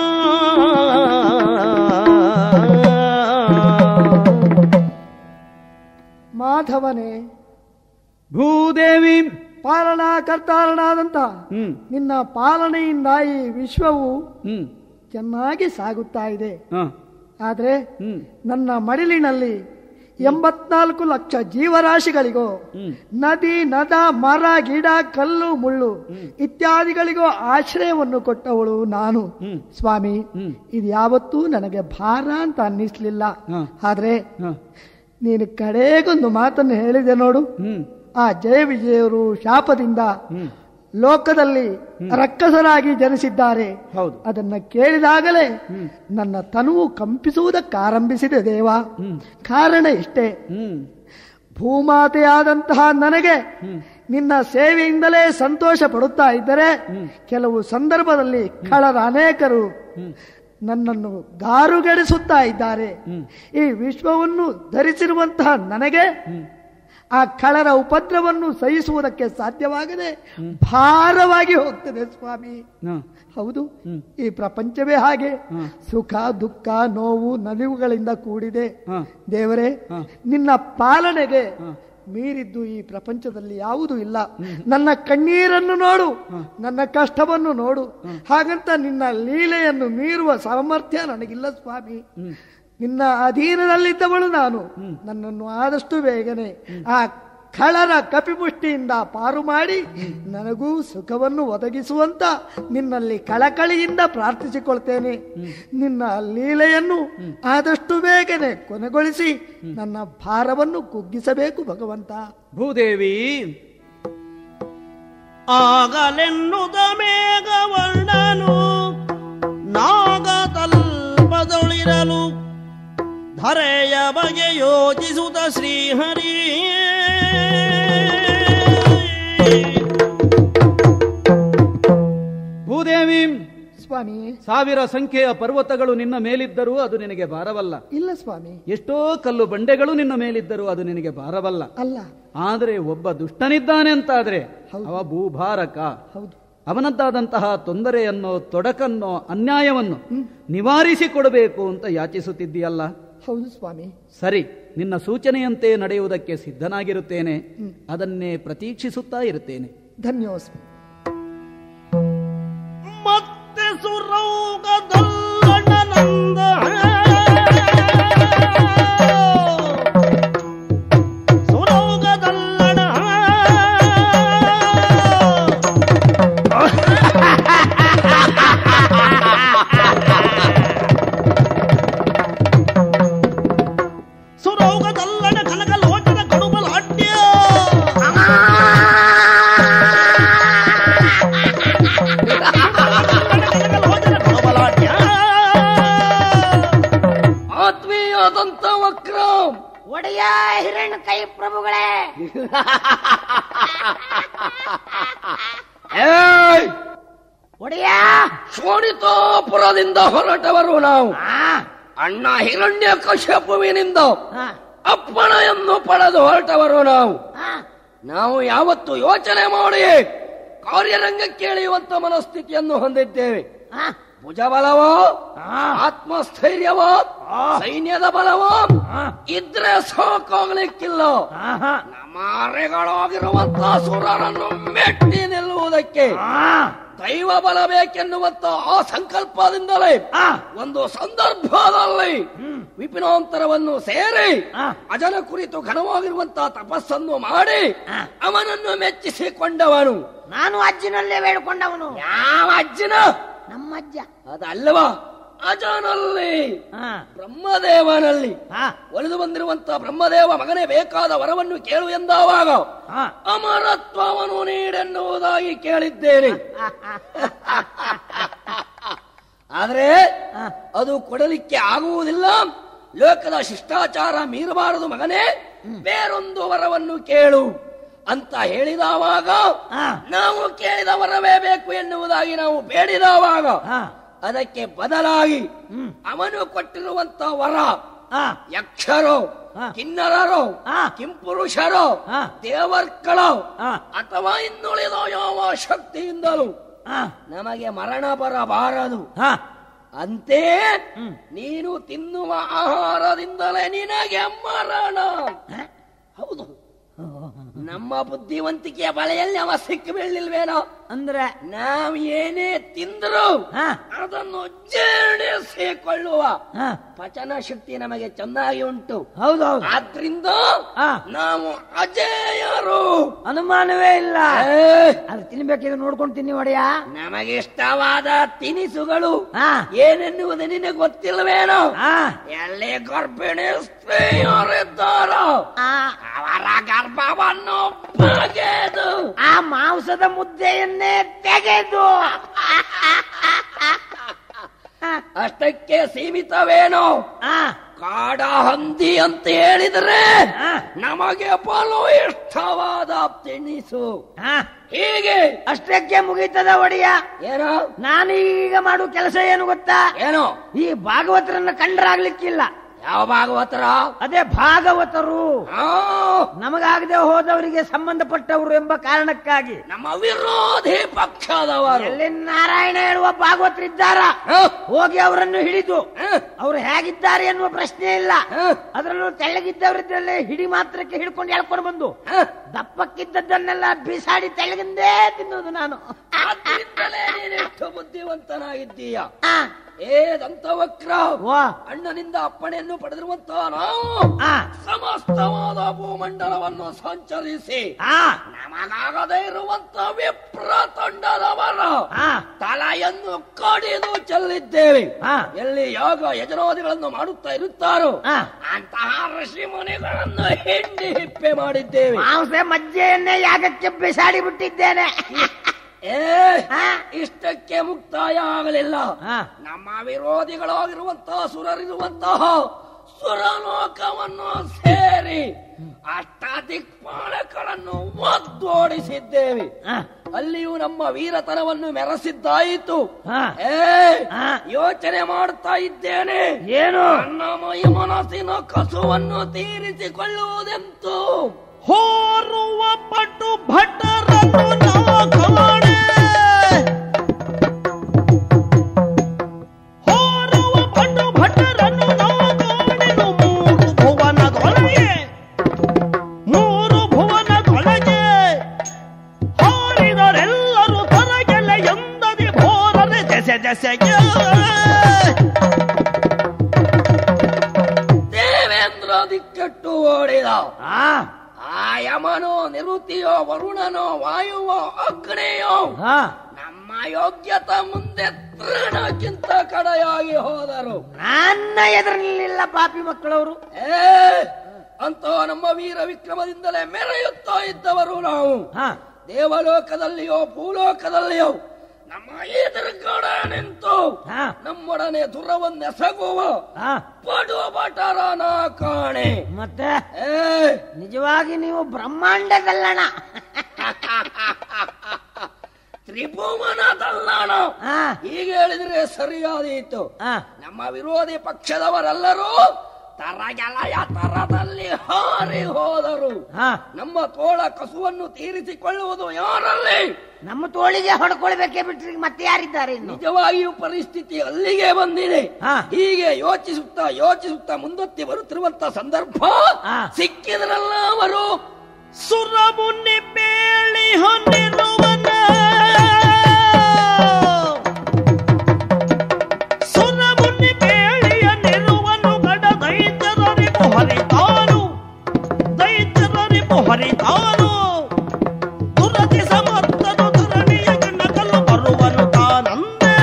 S3: ಮಾಧವನೇ
S2: ಭೂದೇವಿ
S3: ಪಾಲನಾ ಕರ್ತಾರನಾದಂತ
S2: ಹ್ಮ್
S3: ನಿನ್ನ ಪಾಲನೆಯಿಂದ ಈ ವಿಶ್ವವು
S2: ಹ್ಮ್
S3: ಚೆನ್ನಾಗಿ ಸಾಗುತ್ತಾ ಇದೆ
S2: ಹ,
S3: ಆದ್ರೆ
S2: ಹ್ಮ್
S3: ನನ್ನ ಮಡಿಲಿನಲ್ಲಿ ಎಂಬತ್ನಾಲ್ಕು ಲಕ್ಷ ಜೀವರಾಶಿಗಳಿಗೂ ನದಿ ನದ ಮರ ಗಿಡ ಕಲ್ಲು ಮುಳ್ಳು ಇತ್ಯಾದಿಗಳಿಗೂ ಆಶ್ರಯವನ್ನು ಕೊಟ್ಟವಳು ನಾನು ಸ್ವಾಮಿ ಇದು ಯಾವತ್ತೂ ನನಗೆ ಭಾರ ಅಂತ ಅನ್ನಿಸ್ಲಿಲ್ಲ
S2: ಹ.
S3: ಆದ್ರೆ
S2: ಹ.
S3: ನೀನು ಕಡೆಗೊಂದು ಮಾತನ್ನು ಹೇಳಿದೆ ನೋಡು
S2: ಹ್ಮ್
S3: ಆ ಜಯ ವಿಜಯರು ಶಾಪದಿಂದ ಲೋಕದಲ್ಲಿ ರಕ್ಕಸರಾಗಿ ಜನಿಸಿದ್ದಾರೆ
S2: ಹೌದು
S3: ಅದನ್ನ ಕೇಳಿದಾಗಲೇ ನನ್ನ ತನುವು ಕಂಪಿಸುವುದಕ್ಕಾರಂಭಿಸಿದೆ ದೇವ ಕಾರಣ ಇಷ್ಟೇ
S2: ಹ್ಮ್
S3: ಭೂಮಾತೆಯಾದಂತಹ ನನಗೆ ನಿನ್ನ ಸೇವೆಯಿಂದಲೇ ಸಂತೋಷ ಪಡುತ್ತಾ ಇದ್ದರೆ ಕೆಲವು ಸಂದರ್ಭದಲ್ಲಿ ಕಳರ ಅನೇಕರು ನನ್ನನ್ನು ಗಾರುಗೆಡಿಸುತ್ತಾ ಇದ್ದಾರೆ ಈ ವಿಶ್ವವನ್ನು ಧರಿಸಿರುವಂತಹ ನನಗೆ ಆ ಕಳರ ಉಪದ್ರವನ್ನು ಸಹಿಸುವುದಕ್ಕೆ ಸಾಧ್ಯವಾಗದೆ ಭಾರವಾಗಿ ಹೋಗ್ತದೆ ಸ್ವಾಮಿ
S2: ಹ.
S3: ಹೌದು ಈ ಪ್ರಪಂಚವೇ ಹಾಗೆ ಸುಖ ದುಃಖ ನೋವು ನಲಿವುಗಳಿಂದ ಕೂಡಿದೆ
S2: ಹ.
S3: ದೇವರೇ
S2: ಹ.
S3: ನಿನ್ನ ಪಾಲನೆಗೆ ಮೀರಿದ್ದು ಈ ಪ್ರಪಂಚದಲ್ಲಿ ಯಾವುದೂ ಇಲ್ಲ ನನ್ನ ಕಣ್ಣೀರನ್ನು ನೋಡು ನನ್ನ ಕಷ್ಟವನ್ನು ನೋಡು ಹಾಗಂತ ನಿನ್ನ ಲೀಲೆಯನ್ನು ಮೀರುವ ಸಾಮರ್ಥ್ಯ ನನಗಿಲ್ಲ ಸ್ವಾಮಿ ನಿನ್ನ ಅಧೀನದಲ್ಲಿದ್ದವಳು ನಾನು ನನ್ನನ್ನು ಆದಷ್ಟು ಬೇಗನೆ ಆ ಖಳರ ಕಪಿಪುಷ್ಟಿಯಿಂದ ಪಾರು ಮಾಡಿ ನನಗೂ ಸುಖವನ್ನು ಒದಗಿಸುವಂತ ನಿನ್ನಲ್ಲಿ ಕಳಕಳಿಯಿಂದ ಪ್ರಾರ್ಥಿಸಿಕೊಳ್ತೇನೆ ನಿನ್ನ ಲೀಲೆಯನ್ನು ಆದಷ್ಟು ಬೇಗನೆ ಕೊನೆಗೊಳಿಸಿ ನನ್ನ ಭಾರವನ್ನು ಕುಗ್ಗಿಸಬೇಕು ಭಗವಂತ
S2: ಭೂದೇವಿ
S1: ಆಗಲೆನ್ನುದ ಮೇಘವರ್ಣನು ನಾಗತಲ್ಪದೊಳಿರಲು ಧರೆಯ ಬಗೆ ಯೋಚಿಸುತ್ತ ಶ್ರೀಹರಿ
S2: ಭೂದೇವಿ
S3: ಸ್ವಾಮಿ
S2: ಸಾವಿರ ಸಂಖ್ಯೆಯ ಪರ್ವತಗಳು ನಿನ್ನ ಮೇಲಿದ್ದರೂ ಅದು ನಿನಗೆ ಭಾರವಲ್ಲ
S3: ಇಲ್ಲ ಸ್ವಾಮಿ
S2: ಎಷ್ಟೋ ಕಲ್ಲು ಬಂಡೆಗಳು ನಿನ್ನ ಮೇಲಿದ್ದರೂ ಅದು ನಿನಗೆ ಭಾರವಲ್ಲ
S3: ಅಲ್ಲ
S2: ಆದರೆ ಒಬ್ಬ ದುಷ್ಟನಿದ್ದಾನೆ ಅಂತಾದ್ರೆ ಅವ ಭೂಭಾರಕ
S3: ಹೌದು
S2: ಅವನದ್ದಾದಂತಹ ತೊಂದರೆಯನ್ನು ತೊಡಕನ್ನು ಅನ್ಯಾಯವನ್ನು ನಿವಾರಿಸಿಕೊಡಬೇಕು ಅಂತ ಯಾಚಿಸುತ್ತಿದ್ದೀಯಲ್ಲ
S3: ಹೌದು ಸ್ವಾಮಿ
S2: ಸರಿ ನಿನ್ನ ಸೂಚನೆಯಂತೆ ನಡೆಯುವುದಕ್ಕೆ ಸಿದ್ಧನಾಗಿರುತ್ತೇನೆ ಅದನ್ನೇ ಪ್ರತೀಕ್ಷಿಸುತ್ತಾ ಇರುತ್ತೇನೆ
S3: ಧನ್ಯೋಸ್ಮಿ
S1: ಮತ್ತೆ ಸುರೌಗದಲ್ಲಣನಂದ ಸುರೌಗದಲ್ಲಣ ಸುರೌಗದಲ್ಲಣ ಕನಕ ಲೋಚನ ಕಡುಬಲಾಟ್ಯ
S4: ಆತ್ಮೀಯಾದಂತ ವಕ್ರ
S5: ಒಡೆಯ ಹಿರಣ್ಯ ಕೈ ಪ್ರಭುಗಳೇ
S4: ಏಯ್!
S5: ಒಡೆಯ
S4: ಶೋಣಿತಾಪುರದಿಂದ ಹೊರಟವರು ನಾವು
S5: ಆ,
S4: ಅಣ್ಣ ಹಿರಣ್ಯ ಕಶ್ಯಪುವಿನಿಂದ
S5: ಆ,
S4: ಅಪ್ಪಣೆಯನ್ನು ಪಡೆದು ಹೊರಟವರು ನಾವು
S5: ಆ,
S4: ನಾವು ಯಾವತ್ತು ಯೋಚನೆ ಮಾಡಿ ಕಾರ್ಯರಂಗಕ್ಕೆ ಇಳಿಯುವಂತ ಮನಸ್ಥಿತಿಯನ್ನು ಹೊಂದಿದ್ದೇವೆ
S5: ಆ,
S4: ಭುಜಬಲವೋ ಆತ್ಮಸ್ಥೈರ್ಯವೋ ಸೈನ್ಯದ ಬಲವೋ ಇದ್ರೆ ಸಾಕಾಗ್ಲಿಕ್ಕಿಲ್ಲ
S5: ಆಹಾ,
S4: ನಮಾರೆಗಳಾಗಿರುವಂತ ಸುರರನ್ನು ಮೆಟ್ಟಿ ನಿಲ್ಲುವುದಕ್ಕೆ ದೈವ ಬಲ ಬೇಕೆನ್ನುವಂತ ಆ ಸಂಕಲ್ಪದಿಂದಲೇ ಒಂದು ಸಂದರ್ಭದಲ್ಲಿ ವಿಪಿನಾಂತರವನ್ನು ಸೇರಿ ಅಜನ ಕುರಿತು ಘನವಾಗಿರುವಂತಹ ತಪಸ್ಸನ್ನು ಮಾಡಿ ಅವನನ್ನು ಮೆಚ್ಚಿಸಿಕೊಂಡವನು
S5: ನಾನು ಅಜ್ಜಿನಲ್ಲೇ ಬೇಡ್ಕೊಂಡವನು
S4: ಯಾವ ಅಜ್ಜನ
S5: ನಮ್ಮಜ್ಜ
S4: ಅದಲ್ಲವಾ ಅಜನಲ್ಲಿ
S5: ಆ,
S4: ಬ್ರಹ್ಮದೇವನಲ್ಲಿ
S5: ಆ,
S4: ಒಲಿದು ಬಂದಿರುವಂತಹ ಬ್ರಹ್ಮದೇವ ಮಗನೇ ಬೇಕಾದ ವರವನ್ನು ಕೇಳು ಎಂದಾವಾಗ
S5: ಆ,
S4: ಅಮರತ್ವವನ್ನು ನೀಡೆನ್ನುವುದಾಗಿ ಕೇಳಿದ್ದೇನೆ ಆದ್ರೆ ಅದು ಕೊಡಲಿಕ್ಕೆ ಆಗುವುದಿಲ್ಲ ಲೋಕದ ಶಿಷ್ಟಾಚಾರ ಮೀರಬಾರದು ಮಗನೇ ಬೇರೊಂದು ವರವನ್ನು ಕೇಳು ಅಂತ ಹೇಳಿದವಾಗ
S5: ಆ.
S4: ನಾವು ಕೇಳಿದ ವರವೇ ಬೇಕು ಎನ್ನುವುದಾಗಿ ನಾವು ಬೇಡಿದವಾಗ
S5: ಆ,
S4: ಅದಕ್ಕೆ ಬದಲಾಗಿ ಅವನು ಕೊಟ್ಟಿರುವಂತ ವರ
S5: ಆ,
S4: ಯಕ್ಷರು
S5: ಆ.
S4: ಕಿನ್ನರರು
S5: ಆ.
S4: ಕಿಂಪುರುಷರು
S5: ಆ.
S4: ದೇವರ್ಗಳು
S5: ಆ.
S4: ಅಥವಾ ಇನ್ನುಳಿದ ಯಾವ ಶಕ್ತಿಯಿಂದಲೂ
S5: ಆ,
S4: ನಮಗೆ ಮರಣ ಬರಬಾರದು
S5: ಆ,
S4: ಅಂತೆ ನೀನು ತಿನ್ನುವ ಆಹಾರದಿಂದಲೇ ನಿನಗೆ ಮರಣ ಹೌದು ನಮ್ಮ ಬುದ್ಧಿವಂತಿಕೆಯ ಬಲೆಯಲ್ಲಿ ಅವ ಸಿಕ್ಕಿ ಬೀಳಲಿಲ್ವೇನೋ
S5: ಅಂದ್ರೆ
S4: ನಾವ್ ಏನೇ ತಿಂದ್ರು
S5: ಹಾ
S4: ಅದನ್ನು ಜೀರ್ಣಿಸಿಕೊಳ್ಳುವ
S5: ಹಾ
S4: ಪಚನ ಶಕ್ತಿ ನಮಗೆ ಚೆನ್ನಾಗಿ ಉಂಟು
S5: ಹೌದೌದು
S4: ಆದ್ರಿಂದ
S5: ಹಾ.
S4: ನಾವು ಅಜೇಯರು
S5: ಅನುಮಾನವೇ ಇಲ್ಲ
S4: ಏ,
S5: ಅದು ತಿನ್ಬೇಕಿದ್ರೆ ನೋಡ್ಕೊಂಡು ತಿನ್ನಿ ಒಡೆಯ
S4: ನಮಗೆ ಇಷ್ಟವಾದ ತಿನಿಸುಗಳು
S5: ಹಾ
S4: ಏನೆನ್ನುವುದು ನಿನಗೆ ಗೊತ್ತಿಲ್ಲವೇನೋ
S5: ಹಾ
S4: ಎಲ್ಲಿ ಗರ್ಭಿಣಿ ಸ್ತ್ರೀಯರಿದ್ದಾರೋ
S5: ಆ
S4: ಅವರ ಗರ್ಭವನ್ನು ಬಗೆದು
S5: ಆ ಮಾಂಸದ ಮುದ್ದೆಯನ್ನೇ ತೆಗೆದು
S4: ಅಷ್ಟಕ್ಕೆ ಸೀಮಿತವೇನೋ
S5: ಆ
S4: ಕಾಡ ಹಂದಿ ಅಂತ ಹೇಳಿದ್ರೆ
S5: ಆ,
S4: ನಮಗೆ ಬಲು ಇಷ್ಟವಾದ ತಿನಿಸು
S5: ಆ,
S4: ಹೀಗೆ
S5: ಅಷ್ಟಕ್ಕೆ ಮುಗೀತದ ಒಡೆಯ
S4: ಏನೋ
S5: ನಾನು ಈಗ ಮಾಡುವ ಕೆಲಸ ಏನು ಗೊತ್ತಾ
S4: ಏನೋ
S5: ಈ ಭಾಗವತರನ್ನ ಕಂಡ್ರಾಗ್ಲಿಕ್ಕಿಲ್ಲ
S4: ಯಾವ ಭಾಗವತರ
S5: ಅದೇ ಭಾಗವತರು
S4: ಆ,
S5: ನಮಗಾಗದೆ ಹೋದವರಿಗೆ ಸಂಬಂಧಪಟ್ಟವರು ಎಂಬ ಕಾರಣಕ್ಕಾಗಿ
S4: ನಮ್ಮ ವಿರೋಧಿ ಪಕ್ಷದವರು
S5: ಎಲ್ಲಿ ನಾರಾಯಣ ಹೇಳುವ ಭಾಗವತರಿದ್ದಾರ
S4: ಆ,
S5: ಹೋಗಿ ಅವರನ್ನು ಹಿಡಿದು
S4: ಆ,
S5: ಅವರು ಹೇಗಿದ್ದಾರೆ ಎನ್ನುವ ಪ್ರಶ್ನೆ ಇಲ್ಲ
S4: ಆ,
S5: ಅದರಲ್ಲೂ ತೆಳ್ಳಗಿದ್ದವರಿದ್ರಲ್ಲೇ ಹಿಡಿ ಮಾತ್ರಕ್ಕೆ ಹಿಡ್ಕೊಂಡು ಎಳ್ಕೊಂಡು ಬಂದು
S4: ಆ.
S5: ದಪ್ಪಕ್ಕಿದ್ದದ್ದನ್ನೆಲ್ಲ ಬಿಸಾಡಿ ತೆಳ್ಳಗಿಂದೇ ತಿನ್ನುವುದು ನಾನು
S4: ಆದ್ರಿಂದಲೇ ನೀನೆಷ್ಟು ಬುದ್ಧಿವಂತನಾಗಿದ್ದೀಯ
S5: ಆ,
S4: ಏ ದಂತವಕ್ರ
S5: ವಾ
S4: ಅಣ್ಣನಿಂದ ಅಪ್ಪಣೆಯನ್ನು ಪಡೆದಿರುವಂತಹ ನಾವು
S5: ಆ,
S4: ಸಮಸ್ತವಾದ ಭೂಮಂಡಲವನ್ನು ಸಂಚರಿಸಿ
S5: ಆ,
S4: ನಮಗಾಗದೇ ಇರುವಂತ ವಿಪ್ರ ತಂಡದವರ
S5: ಆ,
S4: ತಲೆಯನ್ನು ಕಡಿದು ಚೆಲ್ಲಿದ್ದೇವೆ
S5: ಆ.
S4: ಎಲ್ಲಿ ಯಾಗ ಯಜನಾದಿಗಳನ್ನು ಮಾಡುತ್ತಾ ಇರುತ್ತಾರೋ
S5: ಆ.
S4: ಅಂತಹ ಋಷಿ ಮುನಿಗಳನ್ನು ಹೆಂಡಿ ಹಿಪ್ಪೆ ಮಾಡಿದ್ದೇವೆ
S5: ಮಾಂಸ ಮಜ್ಜೆಯನ್ನೇ ಯಾಗಕ್ಕೆ ಬಿಸಾಡಿ ಬಿಟ್ಟಿದ್ದೇನೆ
S4: ಏ
S5: ಆ,
S4: ಇಷ್ಟಕ್ಕೆ ಮುಕ್ತಾಯ ಆಗಲಿಲ್ಲ
S5: ಆ,
S4: ನಮ್ಮ ವಿರೋಧಿಗಳಾಗಿರುವಂತಹ ಸುರರಿರುವಂತಹ ಸುರಲೋಕವನ್ನು ಸೇರಿ ಅಷ್ಟಾದಿಕ್ಪಾಲಕರನ್ನು ಒದ್ದೋಡಿಸಿದ್ದೇವೆ
S5: ಆ,
S4: ಅಲ್ಲಿಯೂ ನಮ್ಮ ವೀರತನವನ್ನು ಮೆರೆಸಿದ್ದಾಯಿತು
S5: ಆ.
S4: ಏ
S5: ಆ.
S4: ಯೋಚನೆ ಮಾಡ್ತಾ ಇದ್ದೇನೆ
S5: ಏನು
S4: ನನ್ನ ಮೈ ಮನಸ್ಸಿನ ಕಸುವನ್ನು ತೀರಿಸಿಕೊಳ್ಳುವುದೆಂತು
S1: ಹೋರುವ ಪಟು ಭಟರನ್ನು ನಾ ಕಾಣೆ ಹೋರುವ ಪಟು ಭಟರನ್ನು ನಾ ಕಾಣೆನು ಮೂರು ಭುವನದೊಳಗೆ ಮೂರು ಭುವನದೊಳಗೆ ಹಾರಿದರೆಲ್ಲರೂ ತರಗೆಲೆ ಎಂದದಿ ಭೋರನೆ ದೆಸೆ ದೆಸೆಗೆ
S4: ದೇವೇಂದ್ರ ದಿಕ್ಕಟ್ಟು ಓಡಿದ
S5: ಆ,
S4: ಆ ಯಮನೋ ನಿರುತಿಯೋ ವರುಣನೋ ವಾಯುವೋ ಅಗ್ನಿಯೋ
S5: ಆ,
S4: ನಮ್ಮ ಯೋಗ್ಯತ ಮುಂದೆ ತೃಣಕ್ಕಿಂತ ಕಡೆಯಾಗಿ ಹೋದರು
S5: ನನ್ನ ಎದುರಿಲಿಲ್ಲ ಪಾಪಿ ಮಕ್ಕಳವರು
S4: ಏ ಅಂತ ನಮ್ಮ ವೀರ ವಿಕ್ರಮದಿಂದಲೇ ಮೆರೆಯುತ್ತಾ ಇದ್ದವರು ನಾವು
S5: ಹಾ
S4: ದೇವಲೋಕದಲ್ಲಿಯೋ ಭೂಲೋಕದಲ್ಲಿಯೋ ನಮ್ಮ ಎದುರುಗಡೆ ನಿಂತು
S5: ಹಾ
S4: ನಮ್ಮೊಡನೆ ದುರವನ್ನೆಸಗುವ
S5: ಹಾ
S4: ಪಡು ಬಟರನ ಕಾಣೆ
S5: ಮತ್ತೆ
S4: ಏ
S5: ನಿಜವಾಗಿ ನೀವು ಬ್ರಹ್ಮಾಂಡದಲ್ಲಣ
S4: ತ್ರಿಭುವನದಲ್ಲಣ
S5: ಹಾ
S4: ಹೀಗೆ ಹೇಳಿದ್ರೆ ಸರಿಯಾದೀತು
S5: ಹಾ
S4: ನಮ್ಮ ವಿರೋಧಿ ಪಕ್ಷದವರೆಲ್ಲರೂ ತರಗೆಲೆಯ ತರದಲ್ಲಿ ಹಾರಿ ಹೋದರು
S5: ಹಾ
S4: ನಮ್ಮ ತೋಳ ಕಸುವನ್ನು ತೀರಿಸಿಕೊಳ್ಳುವುದು ಯಾರಲ್ಲಿ
S5: ನಮ್ಮ ತೋಳಿಗೆ ಹೊಡ್ಕೊಳ್ಬೇಕೇ ಬಿಟ್ರೆ ಮತ್ತೆ ಯಾರಿದ್ದಾರೆ ಇನ್ನು
S4: ನಿಜವಾಗಿಯೂ ಪರಿಸ್ಥಿತಿ ಅಲ್ಲಿಗೆ ಬಂದಿದೆ
S5: ಹಾ.
S4: ಹೀಗೆ ಯೋಚಿಸುತ್ತಾ ಯೋಚಿಸುತ್ತಾ ಮುಂದತ್ತಿ ಬರುತ್ತಿರುವಂತ ಸಂದರ್ಭ
S5: ಹಾ.
S4: ಸಿಕ್ಕಿದ್ರಲ್ಲ ಅವರು
S1: ಸುರಮುನಿ ಬೇಳಿ ಹೊಂದಿರುವನ ಸುರಮುನಿ ಬೇಳಿಯ ನಿರುವನು ಗಡ ದೈತ್ಯರರಿಗೂ ಹರಿತಾನು ದೈತ್ಯರರಿಗೂ ಹರಿತಾನು ದುರತಿ ಸಮರ್ಥನು ಧರಣಿಯ ನಕಲು ಬರುವನು ತಾನಂದೇ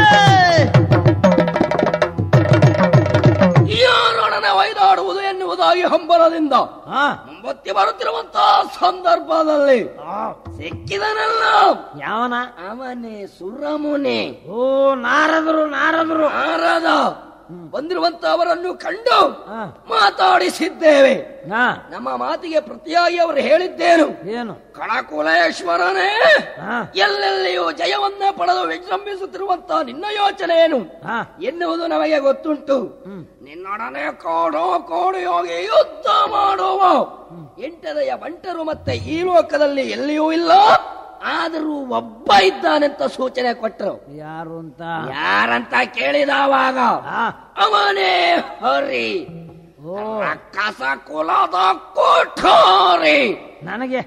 S4: ಯಾರೊಡನೆ ಒಯ್ದಾಡುವುದು ಎನ್ನುವುದಾಗಿ ಹಂಬಲದಿಂದ
S5: ಹಾ
S4: ಮುಂಬತ್ತಿ ಬರುತ್ತಿರುವಂತಹ ಸಂದರ್ಭದಲ್ಲಿ
S5: ಆ,
S4: ಸಿಕ್ಕಿದನಲ್ಲ
S5: ಯಾವನ
S4: ಅವನೇ ಸುರಮುನಿ
S5: ಓ ನಾರದರು ನಾರದರು
S4: ನಾರದ ಬಂದಿರುವಂತ ಅವರನ್ನು ಕಂಡು
S5: ಹಾ
S4: ಮಾತಾಡಿಸಿದ್ದೇವೆ
S5: ಹಾ
S4: ನಮ್ಮ ಮಾತಿಗೆ ಪ್ರತಿಯಾಗಿ ಅವರು ಹೇಳಿದ್ದೇನು
S5: ಏನು
S4: ಕಣಕುಲೇಶ್ವರನೇ
S5: ಹಾ
S4: ಎಲ್ಲೆಲ್ಲಿಯೂ ಜಯವನ್ನ ಪಡೆದು ವಿಜೃಂಭಿಸುತ್ತಿರುವಂತ ನಿನ್ನ ಯೋಚನೆ ಏನು
S5: ಹಾ
S4: ಎನ್ನುವುದು ನಮಗೆ ಗೊತ್ತುಂಟು
S5: ಹ್ಮ್.
S4: ನಿನ್ನೊಡನೆ ಕಾಡೋ ಕೋಡಿಯೋಗಿ ಯುದ್ಧ ಮಾಡುವ ಎಂಟನೆಯ ಬಂಟರು ಮತ್ತೆ ಈ ಲೋಕದಲ್ಲಿ ಎಲ್ಲಿಯೂ ಇಲ್ಲ ಆದರೂ ಒಬ್ಬ ಇದ್ದಾನೆಂತ ಸೂಚನೆ ಕೊಟ್ಟರು
S5: ಯಾರು ಅಂತ
S4: ಯಾರಂತ ಕೇಳಿದವಾಗ
S5: ಹಾ
S4: ಅವನೇ ಹರಿ
S5: ಓ
S4: ರಕ್ಕಸ ಕುಲದ ಕೋಠಾರಿ
S5: ನನಗೆ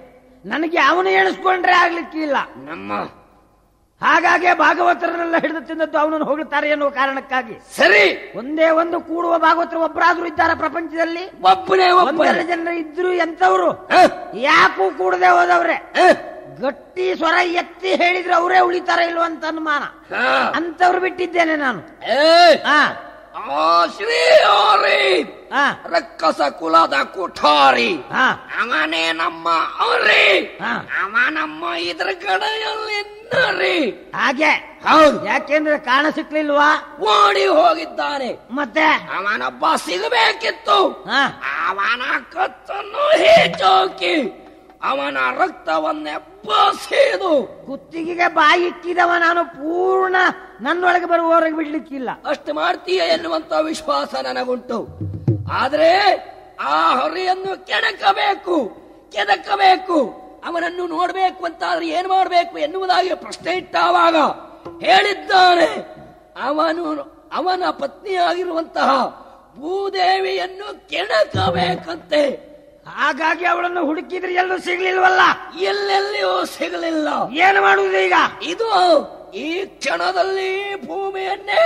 S5: ನನಗೆ ಅವನು ಎಣಿಸ್ಕೊಂಡ್ರೆ ಆಗ್ಲಿಕ್ಕಿಲ್ಲ
S4: ನಮ್ಮ
S5: ಹಾಗಾಗಿ ಭಾಗವತರನ್ನೆಲ್ಲ ಹಿಡಿದು ತಿಂದದ್ದು ಅವನನ್ನು ಹೋಗುತ್ತಾರೆ ಎನ್ನುವ ಕಾರಣಕ್ಕಾಗಿ
S4: ಸರಿ
S5: ಒಂದೇ ಒಂದು ಕೂಡುವ ಭಾಗವತರು ಒಬ್ಬರಾದ್ರೂ ಇದ್ದಾರ ಪ್ರಪಂಚದಲ್ಲಿ
S4: ಒಬ್ಬನೇ ಒಬ್ಬನೇ
S5: ಒಂದೆರಡು ಜನ ಇದ್ರು ಎಂತವ್ರು
S4: ಹ?
S5: ಯಾಕೂ ಕೂಡದೆ ಹೋದವ್ರೆ
S4: ಹ?
S5: ಗಟ್ಟಿ ಸ್ವರ ಎತ್ತಿ ಹೇಳಿದ್ರೆ ಅವರೇ ಉಳಿತಾರ ಇಲ್ವ ಅಂತ ಅನುಮಾನ
S4: ಹ.
S5: ಅಂತವ್ರು ಬಿಟ್ಟಿದ್ದೇನೆ ನಾನು
S4: ಏ,
S5: ಹಾ
S4: ಆ ಶ್ರೀಹರಿ
S5: ಹಾ
S4: ರಕ್ಕಸ ಕುಲದ ಕುಠಾರಿ
S5: ಹಾ
S4: ಅವನೇ ನಮ್ಮ ಅರಿ
S5: ಹಾ.
S4: ಅವ ನಮ್ಮ ಇದ್ರ ಕಡೆಯಲ್ಲಿ ನರಿ
S5: ಹಾಗೆ
S4: ಹೌದು
S5: ಯಾಕೆಂದ್ರೆ ಕಾಣ ಸಿಕ್ಲಿಲ್ವಾ
S4: ಓಡಿ ಹೋಗಿದ್ದಾನೆ
S5: ಮತ್ತೆ
S4: ಅವನೊಬ್ಬ ಸಿಗಬೇಕಿತ್ತು
S5: ಹಾ
S4: ಅವನ ಕತ್ತನ್ನು ಹೀಚೋಕಿ ಅವನ ರಕ್ತವನ್ನೇ ಬಸಿದು
S5: ಕುತ್ತಿಗೆಗೆ ಬಾಯಿ ಇಕ್ಕಿದವ ನಾನು ಪೂರ್ಣ ನನ್ನೊಳಗೆ ಬರುವವರೆಗೆ ಬಿಡ್ಲಿಕ್ಕಿಲ್ಲ
S4: ಅಷ್ಟು ಮಾಡ್ತೀಯ ಎನ್ನುವಂತ ವಿಶ್ವಾಸ ನನಗುಂಟು ಆದ್ರೆ ಆ ಹೊರೆಯನ್ನು ಕೆಣಕಬೇಕು ಕೆದಕಬೇಕು ಅವನನ್ನು ನೋಡ್ಬೇಕು ಅಂತಾದ್ರೆ ಏನ್ ಮಾಡಬೇಕು ಎನ್ನುವುದಾಗಿ ಪ್ರಶ್ನೆ ಇಟ್ಟಾವಾಗ ಹೇಳಿದ್ದಾನೆ ಅವನು ಅವನ ಪತ್ನಿಯಾಗಿರುವಂತಹ ಭೂದೇವಿಯನ್ನು ಕೆಣಕಬೇಕಂತೆ
S5: ಹಾಗಾಗಿ ಅವಳನ್ನು ಹುಡುಕಿದ್ರೆ ಎಲ್ಲೂ ಸಿಗ್ಲಿಲ್ವಲ್ಲ
S4: ಎಲ್ಲೆಲ್ಲಿಯೂ ಸಿಗಲಿಲ್ಲ
S5: ಏನು ಮಾಡುವುದು ಈಗ
S4: ಇದು ಈ ಕ್ಷಣದಲ್ಲಿ ಭೂಮಿಯನ್ನೇ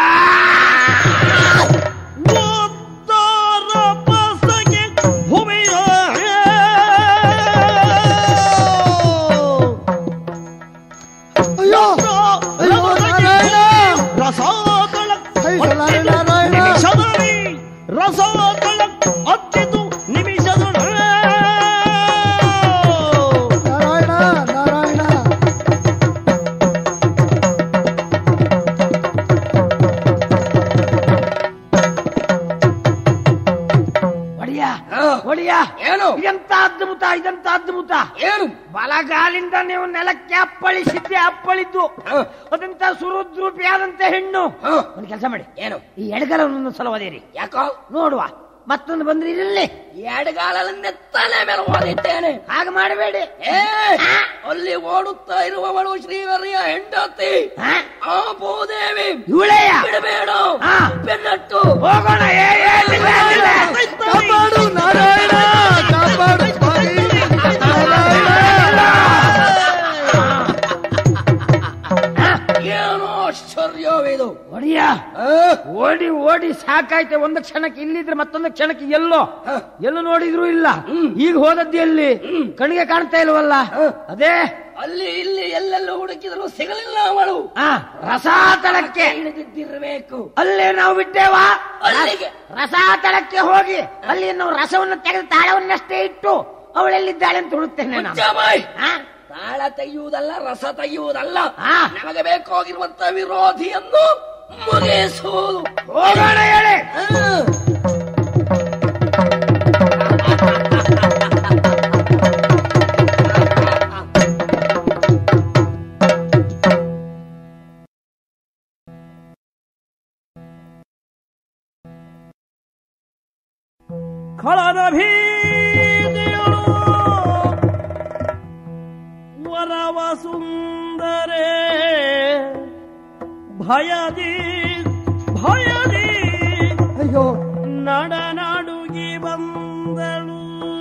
S1: ಉತ್ತರ ಬಸಗೆ ಭೂಮಿಯ
S3: ಅಯ್ಯೋ ಅಯ್ಯೋ ನಾರಾಯಣ
S1: ರಸಗಳ
S3: ಅಯ್ಯೋ ನಾರಾಯಣ ನಾರಾಯಣ
S1: ನಿಮಿಷದಲ್ಲಿ ರಸಗಳ ಅತ್ತಿತು ನಿಮಿಷದೊಳ
S3: ನಾರಾಯಣ ನಾರಾಯಣ
S5: ಒಡಿಯ
S4: ಹಾ.
S5: ಒಡಿಯ
S4: ಏನು
S5: ಇದೆಂತ ಅದ್ಭುತ ಇದೆಂತ ಅದ್ಭುತ
S4: ಏನು
S5: ಬಲಗಾಲಿಂದ ನೀವು ನೆಲಕ್ಕೆ ಅಪ್ಪಳಿಸಿದ್ದೆ ಅಪ್ಪಳಿದ್ದು
S4: ಹ.
S5: ಅದಂತ ಸುರುದ್ರೂಪಿಯಾದಂತ ಹೆಣ್ಣು
S4: ಹ.
S5: ಒಂದು ಕೆಲಸ ಮಾಡಿ
S4: ಏನು
S5: ಈ ಎಡಗಲನ್ನು ಸಲ ಒದೇರಿ
S4: ಯಾಕೋ
S5: ನೋಡುವ ಮತ್ತೊಂದು ಬಂದ್ರೆ ಇರಲಿ
S4: ಎಡಗಾಲನ್ನೇ ತಲೆ ಮೇಲೆ ಓದಿದ್ದೇನೆ
S5: ಹಾಗೆ ಮಾಡಬೇಡಿ
S4: ಏ ಅಲ್ಲಿ ಓಡುತ್ತಾ ಇರುವವಳು ಶ್ರೀವರಿಯ ಹೆಂಡತಿ
S5: ಹಾ?
S4: ಆ ಭೂದೇವಿ
S5: ಇವಳೆಯ
S4: ಬಿಡಬೇಡ
S5: ಹಾ.
S4: ಬೆನ್ನಟ್ಟು
S5: ಹೋಗೋಣ ಏ, ಏ, ನಿಲ್ಲ, ನಿಲ್ಲ.
S3: ಕಾಪಾಡು ನಾರಾಯಣ ಕಾಪಾಡು ಸ್ವಾಮಿ ನಾರಾಯಣ
S4: ಏನೋ ಆಶ್ಚರ್ಯವಿದು
S5: ಒಡಿಯ
S4: ಆ?
S5: ಓಡಿ ಓಡಿ ಸಾಕಾಯ್ತೆ ಒಂದು ಕ್ಷಣಕ್ಕೆ ಇಲ್ಲಿದ್ರೆ ಮತ್ತೊಂದು ಕ್ಷಣಕ್ಕೆ ಎಲ್ಲೋ
S4: ಹ.
S5: ಎಲ್ಲೂ ನೋಡಿದ್ರು ಇಲ್ಲ ಈಗ ಹೋದದ್ದು ಎಲ್ಲಿ ಕಣ್ಣಿಗೆ ಕಾಣ್ತಾ ಇಲ್ವಲ್ಲ ಅದೇ
S4: ಅಲ್ಲಿ ಇಲ್ಲಿ ಎಲ್ಲೆಲ್ಲೂ ಹುಡುಕಿದ್ರು ಸಿಗಲಿಲ್ಲ ಅವಳು
S5: ಆ ರಸಾತಳಕ್ಕೆ
S4: ಹಿಡಿದಿದ್ದಿರಬೇಕು
S5: ಅಲ್ಲೇ ನಾವು ಬಿಟ್ಟೇವಾ
S4: ಅಲ್ಲಿಗೆ.
S5: ರಸಾತಳಕ್ಕೆ ಹೋಗಿ ಅಲ್ಲಿ ನಾವು ರಸವನ್ನು ತೆಗೆದು ತಾಳವನ್ನಷ್ಟೇ ಇಟ್ಟು ಅವಳೆಲ್ಲಿದ್ದಾಳೆ ಅಂತ ಹುಡುಕ್ತೇನೆ ನಾನು
S4: ಮುಚ್ಚಬಾಯ್.
S5: ಆ?
S4: ತಾಳ ತೆಗೆಯುವುದಲ್ಲ ರಸ ತೆಗೆಯುವುದಲ್ಲ
S5: ಆ.
S4: ನಮಗೆ ಬೇಕಾಗಿರುವಂತ ವಿರೋಧಿಯನ್ನು ಮುಗಿಸುವುದು
S5: ಹೋಗೋಣ ಹೇಳಿ
S4: ಆ.
S1: ಖಳನ ಭೀತಿಯಳು ವರವ ಸುಂದರೇ ಭಯದಿ ಭಯದಿ
S3: ಅಯ್ಯೋ
S1: ನಡನಾಡುಗಿ ಬಂದಳು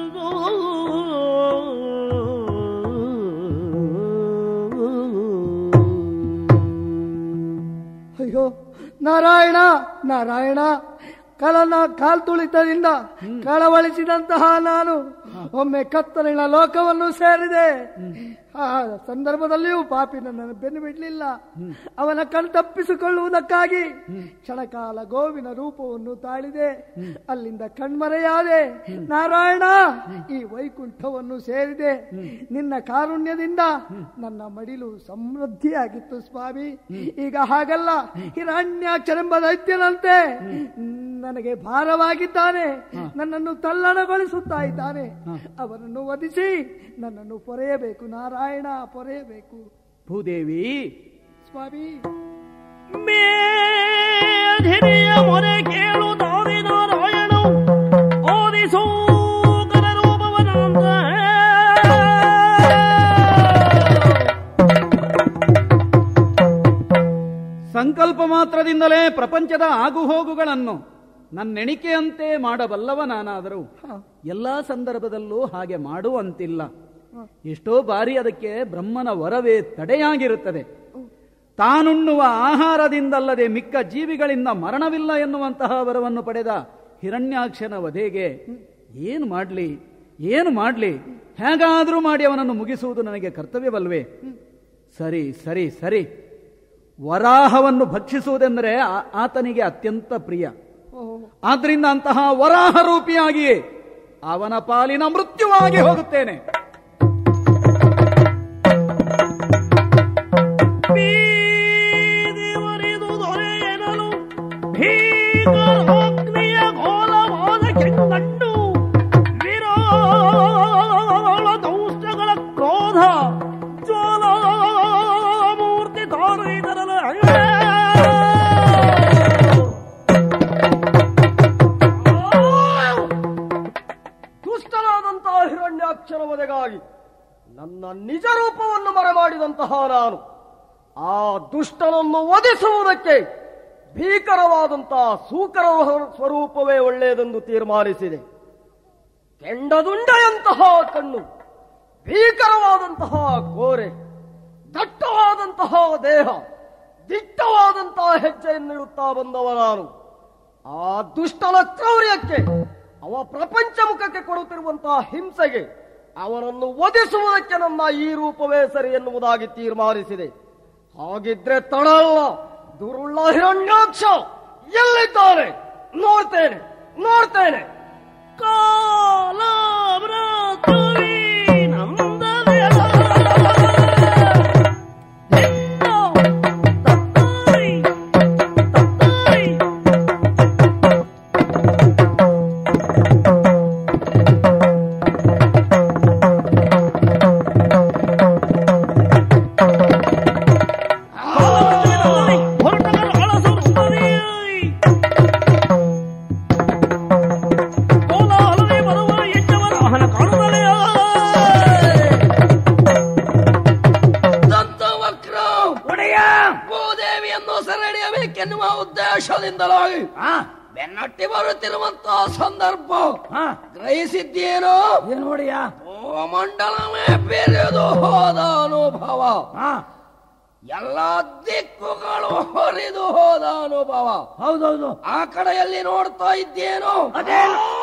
S3: ಅಯ್ಯೋ ನಾರಾಯಣ ನಾರಾಯಣ ಕಳನ ಕಾಲ್ ತುಳಿತದಿಂದ ಕಳವಳಿಸಿದಂತಹ ನಾನು ಒಮ್ಮೆ ಕತ್ತಲಿನ ಲೋಕವನ್ನು ಸೇರಿದೆ ಆ ಸಂದರ್ಭದಲ್ಲಿಯೂ ಪಾಪಿ ನನ್ನನ್ನು ಬೆನ್ನು ಬಿಡಲಿಲ್ಲ ಅವನ ಕಣ್ತಪ್ಪಿಸಿಕೊಳ್ಳುವುದಕ್ಕಾಗಿ ಕ್ಷಣಕಾಲ ಗೋವಿನ ರೂಪವನ್ನು ತಾಳಿದೆ ಅಲ್ಲಿಂದ ಕಣ್ಮರೆಯಾದೆ ನಾರಾಯಣ ಈ ವೈಕುಂಠವನ್ನು ಸೇರಿದೆ ನಿನ್ನ ಕಾರುಣ್ಯದಿಂದ ನನ್ನ ಮಡಿಲು ಸಮೃದ್ಧಿಯಾಗಿತ್ತು ಸ್ವಾಮಿ ಈಗ ಹಾಗಲ್ಲ ಹಿರಣ್ಯಾಕ್ಷರೆಂಬ ದೈತ್ಯನಂತೆ ನನಗೆ ಭಾರವಾಗಿದ್ದಾನೆ ನನ್ನನ್ನು ತಲ್ಲಣಗೊಳಿಸುತ್ತಾ ಇದ್ದಾನೆ ಅವನನ್ನು ವಧಿಸಿ ನನ್ನನ್ನು ಪೊರೆಯಬೇಕು ನಾರಾಯಣ ಪೊರೆಯಬೇಕು
S2: ಭೂದೇವಿ
S3: ಸ್ವಾಮಿ
S1: ಮೇಧಿರಿಯ ಮೊರೆ ಕೇಳು ದಾದಿ ನಾರಾಯಣ ಓದಿಸು ರೂಪವನಂತ
S2: ಸಂಕಲ್ಪ ಮಾತ್ರದಿಂದಲೇ ಪ್ರಪಂಚದ ಆಗುಹೋಗುಗಳನ್ನು ನನ್ನೆಣಿಕೆಯಂತೆ ಮಾಡಬಲ್ಲವ ನಾನಾದರೂ ಎಲ್ಲಾ ಸಂದರ್ಭದಲ್ಲೂ ಹಾಗೆ ಮಾಡುವಂತಿಲ್ಲ ಎಷ್ಟೋ ಬಾರಿ ಅದಕ್ಕೆ ಬ್ರಹ್ಮನ ವರವೇ ತಡೆಯಾಗಿರುತ್ತದೆ ತಾನುಣ್ಣುವ ಆಹಾರದಿಂದಲ್ಲದೆ ಮಿಕ್ಕ ಜೀವಿಗಳಿಂದ ಮರಣವಿಲ್ಲ ಎನ್ನುವಂತಹ ವರವನ್ನು ಪಡೆದ ಹಿರಣ್ಯಾಕ್ಷನ ವಧೆಗೆ ಏನು ಮಾಡಲಿ ಏನು ಮಾಡಲಿ ಹೇಗಾದರೂ ಮಾಡಿ ಅವನನ್ನು ಮುಗಿಸುವುದು ನನಗೆ ಕರ್ತವ್ಯವಲ್ವೇ ಸರಿ ಸರಿ ಸರಿ ವರಾಹವನ್ನು ಭಕ್ಷಿಸುವುದೆಂದರೆ ಆ- ಆತನಿಗೆ ಅತ್ಯಂತ ಪ್ರಿಯ ಆದ್ರಿಂದ ಅಂತಹ ವರಾಹ ರೂಪಿಯಾಗಿಯೇ ಅವನ ಪಾಲಿನ ಮೃತ್ಯುವಾಗಿ ಹೋಗುತ್ತೇನೆ
S1: ಬೀದಿವರಿದು ದೊರೆಯನಲು ಭೀಕರಾಗ್ನಿಯ ಘೋರವಾದ ಕೆಂಗಣ್ಣು ವಿರಾಳ ದೌಷ್ಟಗಳ ಕ್ರೋಧ ಜ್ವಾಲಾಮೂರ್ತಿ ತಾರೈದರಲ
S6: ದುಷ್ಟನಾದಂತಹ ಹಿರಣ್ಯಾಕ್ಷರ ವಧೆಗಾಗಿ ನನ್ನ ನಿಜ ರೂಪವನ್ನು ಮರೆಮಾಡಿದಂತಹ ನಾನು ಆ ದುಷ್ಟನನ್ನು ವಧಿಸುವುದಕ್ಕೆ ಭೀಕರವಾದಂತಹ ಸೂಕರ ಸ್ವರೂಪವೇ ಒಳ್ಳೆಯದೆಂದು ತೀರ್ಮಾನಿಸಿದೆ ಕೆಂಡದುಂಡೆಯಂತಹ ಕಣ್ಣು ಭೀಕರವಾದಂತಹ ಗೋರೆ ದಟ್ಟವಾದಂತಹ ದೇಹ ದಿಟ್ಟವಾದಂತಹ ಹೆಜ್ಜೆಯನ್ನಿಡುತ್ತಾ ಬಂದವ ನಾನು ಆ ದುಷ್ಟನ ಕ್ರೌರ್ಯಕ್ಕೆ ಅವ ಪ್ರಪಂಚ ಮುಖಕ್ಕೆ ಕೊಡುತ್ತಿರುವಂತಹ ಹಿಂಸೆಗೆ ಅವನನ್ನು ವಧಿಸುವುದಕ್ಕೆ ನನ್ನ ಈ ರೂಪವೇ ಸರಿ ಎನ್ನುವುದಾಗಿ ತೀರ್ಮಾನಿಸಿದೆ ಹಾಗಿದ್ರೆ ತಡ ಅಲ್ಲ ದುರುಳ್ಳ ಹಿರಣ್ಯಾಕ್ಷ ಎಲ್ಲಿದ್ದಾನೆ ನೋಡ್ತೇನೆ ನೋಡ್ತೇನೆ
S1: ಕಾಲ ಮೃತ್ಯುವಿ ನಂದವೆಲ. ನಿನ್ನ ತತ್ತೈ, ತತ್ತೈ. ಹೊರಟಗರ ಅಳಸುತ್ತದೆಯೇ. ಕೋಲಾಹಲವೇ ಬರುವ ಎಚ್ಚವರ ವಾಹನ ಕಾಣುತ್ತಲೇ
S4: ದಂತವಕ್ರ
S5: ಒಡೆಯ
S4: ಭೂದೇವಿಯನ್ನು ಸೆರೆಹಿಡಿಯಬೇಕೆನ್ನುವ ಉದ್ದೇಶದಿಂದಲಾಗಿ
S5: ಆ,
S4: ಬೆನ್ನಟ್ಟಿ ಬರುತ್ತಿರುವಂತಹ ಸಂದರ್ಭ
S5: ಆ,
S4: ಗ್ರಹಿಸಿದ್ದೇನೋ
S5: ಏನ್ ಒಡೆಯ
S4: ಓ ಮಂಡಲವೇ ಬೆರೆದು ಹೋದ ಅನುಭವ
S5: ಆ,
S4: ಎಲ್ಲ ದಿಕ್ಕುಗಳು ಹೊರಿದು ಹೋದ ಅನುಭವ
S5: ಹೌದೌದು
S4: ಆ ಕಡೆಯಲ್ಲಿ ನೋಡ್ತಾ ಇದ್ದೇನೋ
S5: ಅದೇ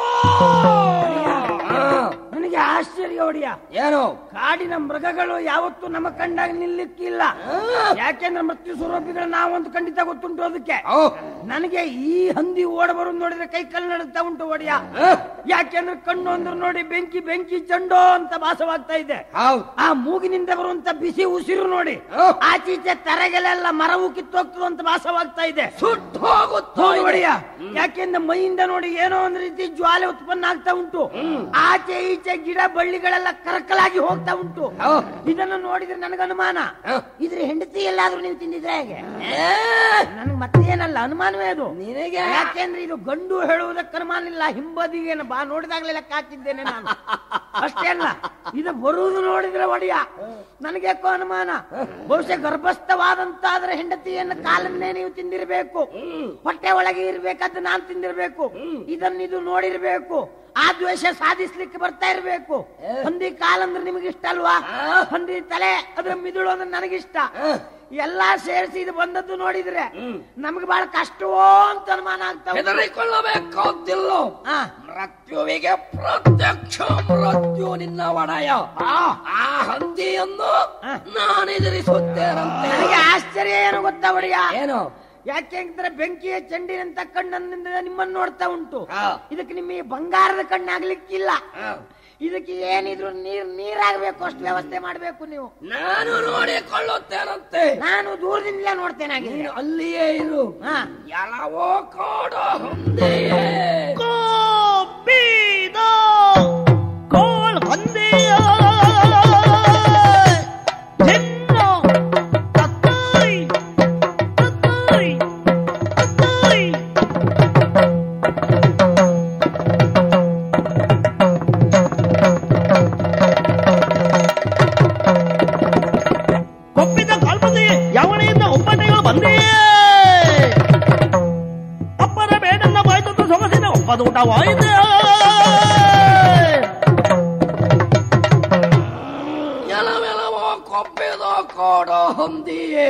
S4: ಆ,
S5: ನನಗೆ ಆಶ್ಚರ್ಯ ಒಡೆಯ
S4: ಏನು
S5: ಕಾಡಿನ ಮೃಗಗಳು ಯಾವತ್ತೂ ನಮ್ಮ ಕಂಡಾಗ ನಿಲ್ಲಿಕ್ಕಿಲ್ಲ ಯಾಕೆಂದ್ರೆ ಮೃತ್ಯು ಸ್ವರೂಪಿಗಳು ನಾವೊಂದು ಖಂಡಿತ ಗೊತ್ತುಂಟು ಅದಕ್ಕೆ
S4: ಔ,
S5: ನನಗೆ ಈ ಹಂದಿ ಓಡ ಬರೋದು ನೋಡಿದ್ರೆ ಕೈ ಕಲ್ಲು ನಡುತ್ತಾ ಉಂಟು ಒಡೆಯ ಯಾಕೆಂದ್ರೆ ಕಣ್ಣು ಅಂದ್ರೆ ನೋಡಿ ಬೆಂಕಿ ಬೆಂಕಿ ಚಂಡೋ ಅಂತ ಭಾಸವಾಗ್ತಾ ಇದೆ
S4: ಹೌದ್.
S5: ಆ ಮೂಗಿನಿಂದ ಬರುವಂತ ಬಿಸಿ ಉಸಿರು ನೋಡಿ
S4: ಹ.
S5: ಆಚೀಚೆ ತರಗೆಲೆಲ್ಲ ಮರವು ಕಿತ್ತೋಗ್ತದೆ ಅಂತ ಭಾಸವಾಗ್ತಾ ಇದೆ
S4: ಸುಟ್ಟು ಹೋಗುತ್ತಾ
S5: ಹೌದು
S4: ಇದೆ.
S5: ಒಡೆಯ ಯಾಕೆಂದ್ರೆ ಮೈಯಿಂದ ನೋಡಿ ಏನೋ ಒಂದ್ ರೀತಿ ಜ್ವಾಲೆ ಉತ್ಪನ್ನ ಆಗ್ತಾ ಉಂಟು ಆಚೆ ಈಚೆ ಗಿಡ ಬಳ್ಳಿಗಳೆಲ್ಲ ಕರಕಲಾಗಿ ಹೋಗ್ತಾ ಉಂಟು
S4: ಹೌದ್.
S5: ಇದನ್ನು ನೋಡಿದ್ರೆ ನನಗೆ ಅನುಮಾನ
S4: ಹ.
S5: ಇದ್ರ ಹೆಂಡತಿ ಎಲ್ಲಾದ್ರೂ ನೀವು ತಿಂದಿದ್ರೆ ಹೇಗೆ
S4: ಏ,
S5: ನನಗೆ ಮತ್ತೇನಲ್ಲ ಅನುಮಾನವೇ ಅದು
S4: ನಿನಗೆ
S5: ಯಾಕೆಂದ್ರೆ ಇದು ಗಂಡು ಹೇಳುವುದಕ್ಕೆ ಅನುಮಾನ ಇಲ್ಲ ಹಿಂಬದಿಗೆ ಬಾ ನೋಡಿದಾಗಲೇ ಲೆಕ್ಕ ಹಾಕಿದ್ದೇನೆ ನಾನು ಅಷ್ಟೇ ಅಲ್ಲ ಇದು ಬರುವುದು ನೋಡಿದ್ರೆ ಒಡೆಯ ನನಗೆ ಯಾಕೋ ಅನುಮಾನ ಬಹುಶಃ ಗರ್ಭಸ್ಥವಾದಂತಾದ್ರೆ ಹೆಂಡತಿಯನ್ನು ಕಾಲನ್ನೇ ನೀವು ತಿಂದಿರಬೇಕು ಹೊಟ್ಟೆ ಒಳಗೆ ಇರ್ಬೇಕಾದ್ರೆ ನಾನು ತಿಂದಿರ್ಬೇಕು ಇದನ್ನ ಇದು ನೋಡಿರ್ಬೇಕು ಆ ದ್ವೇಷ ಸಾಧಿಸ್ಲಿಕ್ಕೆ ಬರ್ತಾ ಇರ್ಬೇಕು ಹಂದಿ ಕಾಲಂದ್ರೆ ನಿಮಗೆ ಇಷ್ಟ ಅಲ್ವಾ ಹಂದಿ ತಲೆ ಅದ್ರ ಮಿದುಳು ಅಂದ್ರೆ ನನಗಿಷ್ಟ ಎಲ್ಲಾ ಸೇರಿಸಿ ಇದು ಬಂದದ್ದು ನೋಡಿದ್ರೆ ನಮ್ಗೆ ಬಹಳ ಕಷ್ಟವೋ ಅಂತ ಅನುಮಾನ ಆಗ್ತಾ ಉಂಟು.
S4: ಹೆದರಿಕೊಳ್ಳಬೇಕಾದಿಲ್ಲ
S5: ಆ,
S4: ಮೃತ್ಯುವಿಗೆ ಪ್ರತ್ಯಕ್ಷ ಮೃತ್ಯು ನಿನ್ನ ಒಡೆಯ ಆ ಹಂದಿಯನ್ನು ನಾನು ಎದುರಿಸುತ್ತೇನಂತೆ
S5: ನನಗೆ ಆಶ್ಚರ್ಯ ಏನು ಗೊತ್ತಾ ಒಡೆಯ
S4: ಏನು
S5: ಯಾಕೆಂದ್ರೆ ಬೆಂಕಿಯ ಚೆಂಡಿನಂತ ಕಣ್ಣನ್ನಿಂದ ನಿಮ್ಮನ್ನು ನೋಡ್ತಾ ಉಂಟು
S4: ಆ.
S5: ಇದಕ್ಕೆ ನಿಮಗೆ ಬಂಗಾರದ ಕಣ್ಣಾಗ್ಲಿಕ್ಕಿಲ್ಲ
S4: ಆ.
S5: ಇದಕ್ಕೆ ಏನಿದ್ರು ನೀರ್ ನೀರಾಗಬೇಕು ಅಷ್ಟು ವ್ಯವಸ್ಥೆ ಮಾಡ್ಬೇಕು ನೀವು
S4: ನಾನು ನೋಡಿಕೊಳ್ಳುತ್ತೇನಂತೆ
S5: ನಾನು ದೂರದಿಂದಲೇ ನೋಡ್ತೇನೆ
S4: ನೀನು
S5: ಹಾಗಿದ್ರೆ.
S4: ಅಲ್ಲಿಯೇ ಇರು
S5: ಹಾ
S4: ಎಲ್ಲವೋ ಕಾಡ ಹಂದಿಯೇ
S1: ಕೋಪಿದ ಕೋಲ್ ಹಂದಿಯ ನಿನ್ನ ತತ್ತೈ, ತತ್ತೈ, ತತ್ತೈ. ಕೊಪ್ಪಿದ ಕಾಲ್ಬಂದಿ ಯಾವನೆಯಿಂದ ಒಪ್ಪಟೆಗಳು ಬಂದೇ ಅಪ್ಪನ ಬೇಡನ್ನ ಬಾಯ್ತದ್ದು ಸೊಗಸಿನ ಒಪ್ಪದೂಟವಾಯಿತು
S4: ತಪ್ಪಿದ ಕಾಡ ಹೊಂದಿಯೇ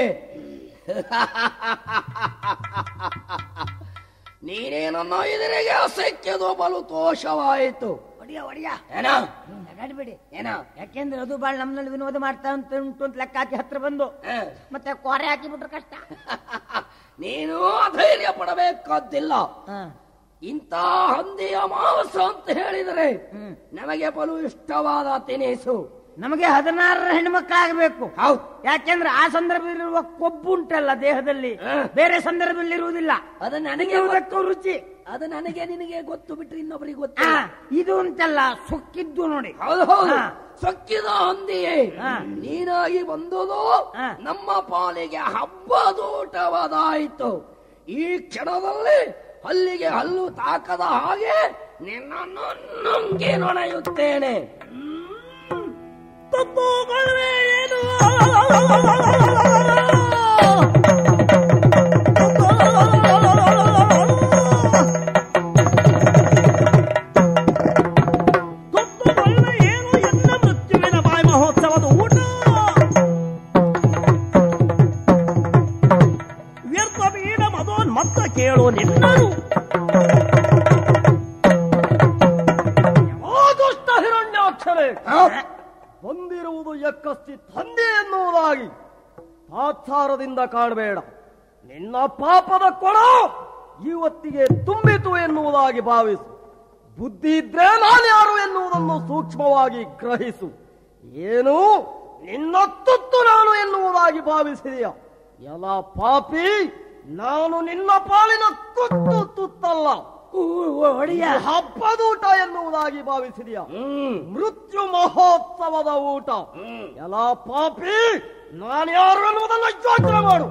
S4: ನೀನೇ ನನ್ನ ಎದುರಿಗೆ ಸಿಕ್ಕಿದು ಬಲು ದೋಷವಾಯಿತು
S5: ಒಡಿಯ ಒಡಿಯ
S4: ಏನ
S5: ನಗಾಡ್ಬೇಡಿ
S4: ಏನ
S5: ಯಾಕೆಂದ್ರೆ ಅದು ಬಾಳ್ ನಮ್ನಲ್ಲಿ ವಿನೋದ ಮಾಡ್ತಾ ಅಂತ ಉಂಟು ಅಂತ ಲೆಕ್ಕ ಹಾಕಿ ಹತ್ರ ಬಂದು
S4: ಹ.
S5: ಮತ್ತೆ ಕೊರೆ ಹಾಕಿ ಬಿಟ್ರೆ ಕಷ್ಟ
S4: ನೀನು ಅಧೈರ್ಯ ಪಡಬೇಕಾದ್ದಿಲ್ಲ
S5: ಹ.
S4: ಇಂಥ ಹಂದಿಯ ಮಾಂಸ ಅಂತ ಹೇಳಿದರೆ
S5: ಹ್ಮ್.
S4: ನಮಗೆ ಬಲು ಇಷ್ಟವಾದ ತಿನಿಸು
S5: ನಮಗೆ ಹದಿನಾರರ ಹೆಣ್ಮಕ್ಳಾಗಬೇಕು
S4: ಹೌದು
S5: ಯಾಕೆಂದ್ರೆ ಆ ಸಂದರ್ಭದಲ್ಲಿರುವ ಕೊಬ್ಬು ಉಂಟಲ್ಲ ದೇಹದಲ್ಲಿ
S4: ಹ.
S5: ಬೇರೆ ಸಂದರ್ಭದಲ್ಲಿ ಇರುವುದಿಲ್ಲ
S4: ಅದು ನನಗೆ
S5: ತಿನ್ನುವುದಕ್ಕೂ ರುಚಿ
S4: ಅದು ನನಗೆ ನಿನಗೆ ಗೊತ್ತು ಬಿಟ್ರೆ ಇನ್ನೊಬ್ಬರಿಗೆ
S5: ಆ,
S4: ಗೊತ್ತಿಲ್ಲ
S5: ಇದು ಉಂಟಲ್ಲ ಸುಕ್ಕಿದ್ದು ನೋಡಿ
S4: ಹೌದು ಹೌದು
S5: ಹಾ.
S4: ಸೊಕ್ಕಿದ ಹಂದಿಯೇ
S5: ಹಾ.
S4: ನೀನಾಗಿ ಬಂದುದು
S5: ಹಾ.
S4: ನಮ್ಮ ಪಾಲಿಗೆ ಹಬ್ಬದೂಟವಾದಾಯಿತು ಈ ಕ್ಷಣದಲ್ಲಿ ಹಲ್ಲಿಗೆ ಹಲ್ಲು ತಾಕದ ಹಾಗೆ ನಿನ್ನನ್ನು ನುಂಗಿ ನೊಣೆಯುತ್ತೇನೆ
S1: ತಪ್ಪುಗಳೇ ಏನು ತಪ್ಪುಗಳೇ ಏನು ಎನ್ನ ಮೃತ್ಯುವಿನ ಬಾಯಿ ಮಹೋತ್ಸವದ ಊಟ ವ್ಯರ್ಥ ಬೀಡ ಮದೋನ್ಮತ್ತ ಕೇಳು ನಿನ್ನನು
S6: ಆ ದುಷ್ಟ ಹಿರಣ್ಯಾಕ್ಷರೇ ಬಂದಿರುವುದು ಯಕ್ಕಸ್ತಿ ತಂದೆ ಎನ್ನುವುದಾಗಿ ತಾತ್ಸಾರದಿಂದ ಕಾಣಬೇಡ ನಿನ್ನ ಪಾಪದ ಕೊಡ ಇವತ್ತಿಗೆ ತುಂಬಿತು ಎನ್ನುವುದಾಗಿ ಭಾವಿಸು ಬುದ್ಧಿ ಇದ್ರೆ ನಾನು ಯಾರು ಎನ್ನುವುದನ್ನು ಸೂಕ್ಷ್ಮವಾಗಿ ಗ್ರಹಿಸು ಏನು ನಿನ್ನ ತುತ್ತು ನಾನು ಎನ್ನುವುದಾಗಿ ಭಾವಿಸಿದೆಯ ಎಲ್ಲ ಪಾಪಿ ನಾನು ನಿನ್ನ ಪಾಲಿನ ತುತ್ತು ತುತ್ತಲ್ಲ
S5: ಒಡಿಯ
S6: ಇದು ಹಬ್ಬದೂಟ ಎನ್ನುವುದಾಗಿ ಭಾವಿಸಿದೆಯ
S4: ಹ್ಮ್
S6: ಮೃತ್ಯು ಮಹೋತ್ಸವದ ಊಟ
S4: ಹ್ಮ್.
S6: ಎಲ್ಲ ಪಾಪಿ ನಾನು ಯಾರು ಎನ್ನುವುದನ್ನು ಯೋಚನೆ ಮಾಡು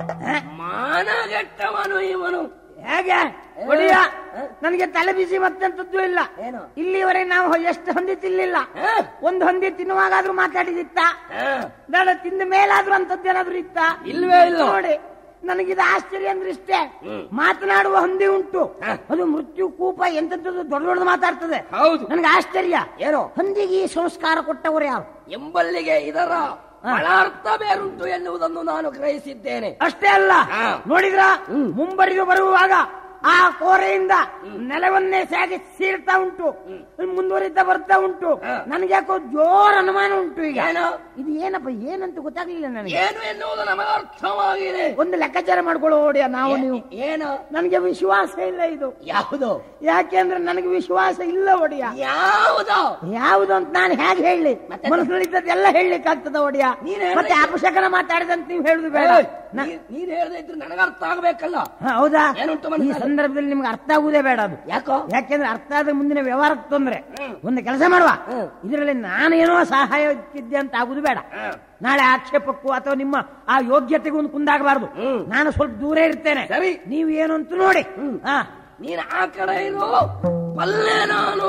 S4: ಮಾನಗೆಟ್ಟವನು ಇವನು
S5: ಹೇಗೆ ಒಡಿಯ ನನಗೆ ತಲೆ ಬಿಸಿ ಮತ್ತೆಂತದ್ದು ಇಲ್ಲ
S4: ಏನು?
S5: ಇಲ್ಲಿವರೆಗೆ ನಾವು ಎಷ್ಟು ಹೊಂದಿ ತಿನ್ಲಿಲ್ಲ
S4: ಹ?
S5: ಒಂದು ಹೊಂದಿ ತಿನ್ನುವಾಗಾದ್ರೂ ಮಾತಾಡಿದಿತ್ತ
S4: ಹ?
S5: ಬೇಡ ತಿಂದ ಮೇಲಾದ್ರೂ ಅಂತದ್ದೇನಾದ್ರೂ ಇತ್ತ
S4: ಇಲ್ವೇ ಇಲ್ಲ.
S5: ನೋಡಿ ನನಗಿದು ಆಶ್ಚರ್ಯ ಅಂದ್ರೆ ಇಷ್ಟೇ
S4: ಹ್ಮ್.
S5: ಮಾತನಾಡುವ ಹೊಂದಿ ಉಂಟು
S4: ಹ.
S5: ಅದು ಮೃತ್ಯು ಕೂಪ ಎಂತದ್ದು ದೊಡ್ಡ ದೊಡ್ಡದು ಮಾತಾಡ್ತದೆ
S4: ಹೌದು
S5: ನನಗೆ ಆಶ್ಚರ್ಯ
S4: ಏನೋ
S5: ಹೊಂದಿಗೆ ಈ ಸಂಸ್ಕಾರ ಕೊಟ್ಟವರು ಯಾರು
S4: ಎಂಬಲ್ಲಿಗೆ ಇದರ ಬಹಳ ಅರ್ಥ ಬೇರುಂಟು ಎನ್ನುವುದನ್ನು ನಾನು ಗ್ರಹಿಸಿದ್ದೇನೆ
S5: ಅಷ್ಟೇ ಅಲ್ಲ
S4: ಹಾ.
S5: ನೋಡಿದ್ರ ಮುಂಬರಿದು ಬರುವಾಗ ಆ ಕೋರೆಯಿಂದ ನೆಲವನ್ನೇ ಸಾಗಿ ಸೀಳ್ತಾ ಉಂಟು ಮುಂದುವರಿತಾ ಬರ್ತಾ ಉಂಟು
S4: ಹಾ.
S5: ನನಗೆ ಯಾಕೋ ಜೋರ್ ಅನುಮಾನ ಉಂಟು ಈಗ
S4: ಏನು
S5: ಇದು ಏನಪ್ಪ ಏನಂತ ಗೊತ್ತಾಗ್ಲಿಲ್ಲ ನನಗೆ
S4: ಏನು ಎನ್ನುವುದು ನಮಗೆ ಅರ್ಥವಾಗಿದೆ
S5: ಒಂದು ಲೆಕ್ಕಾಚಾರ ಮಾಡ್ಕೊಳ್ಳೋ ಓಡಿಯ ನಾವು ನೀವು
S4: ಏನು
S5: ನನಗೆ ವಿಶ್ವಾಸ ಇಲ್ಲ ಇದು
S4: ಯಾವುದು
S5: ಯಾಕೆಂದ್ರೆ ನನಗೆ ವಿಶ್ವಾಸ ಇಲ್ಲ ಒಡಿಯ
S4: ಯಾವುದು
S5: ಯಾವುದು ಅಂತ ನಾನು ಹೇಗೆ ಹೇಳಿ
S4: ಮತ್ತೆ?
S5: ಮನಸ್ಸಲ್ಲಿದ್ದದ್ದೆಲ್ಲ ಹೇಳಲಿಕ್ಕೆ ಆಗ್ತದ ಒಡಿಯ
S4: ನೀನ್ ಹೇಳ್ದೆ-
S5: ಮತ್ತೆ ಅಪಶಕನ ಮಾತಾಡಿದಂತ ನೀವು ಹೇಳುದು ಬೇಡ
S4: ಏಯ್,
S5: ನ-
S4: ನೀ- ನೀನ್ ಹೇಳದೆ ಇದ್ರೆ ನನಗೆ ಅರ್ಥ ಆಗ್ಬೇಕಲ್ಲ
S5: ಹ, ಹೌದಾ
S4: ಏನುಂಟು
S5: ಈ
S4: ಮನಸ್ಸಲ್ಲಿ?
S5: ಸಂದರ್ಭದಲ್ಲಿ ನಿಮ್ಗೆ ಅರ್ಥ ಆಗುವುದೇ ಬೇಡ ಅದು
S4: ಯಾಕೋ
S5: ಯಾಕೆಂದ್ರೆ ಅರ್ಥ ಆದ ಮುಂದಿನ ವ್ಯವಹಾರಕ್ಕೆ ತೊಂದ್ರೆ
S4: ಹ್ಮ್.
S5: ಒಂದು ಕೆಲಸ ಮಾಡುವ
S4: ಹ್ಮ್.
S5: ಇದರಲ್ಲಿ ನಾನೇನೋ ಸಹಾಯಕ್ಕಿದ್ದೆ ಅಂತ ಆಗುದು ಬೇಡ
S4: ಹ್ಮ್.
S5: ನಾಳೆ ಆಕ್ಷೇಪಕ್ಕೂ ಅಥವಾ ನಿಮ್ಮ ಆ ಯೋಗ್ಯತೆಗೂ ಒಂದು ಕುಂದಾಗಬಾರದು
S4: ಹ್ಮ್.
S5: ನಾನು ಸ್ವಲ್ಪ ದೂರ ಇರ್ತೇನೆ
S4: ಸರಿ.
S5: ನೀವು ಏನು ಅಂತ ನೋಡಿ ಹಾ
S4: ನೀನ್ ಆ ಕಡೆ ಇರು ಬಲ್ಲೆ ನಾನು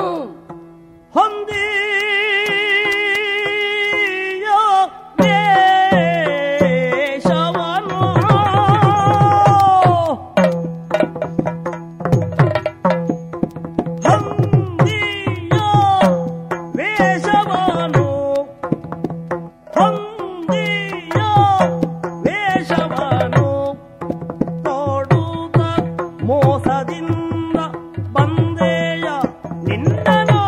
S1: ಹೊಂದಿಯ ವೇಷವನು ಹೊಂದಿಯ ವೇಷವನು ಹೊಂದಿಯ ವೇಷವನು ನೋಡುತ್ತ ಮೋಸದಿಂದ ಬಂದೆಯ ನಿನ್ನನು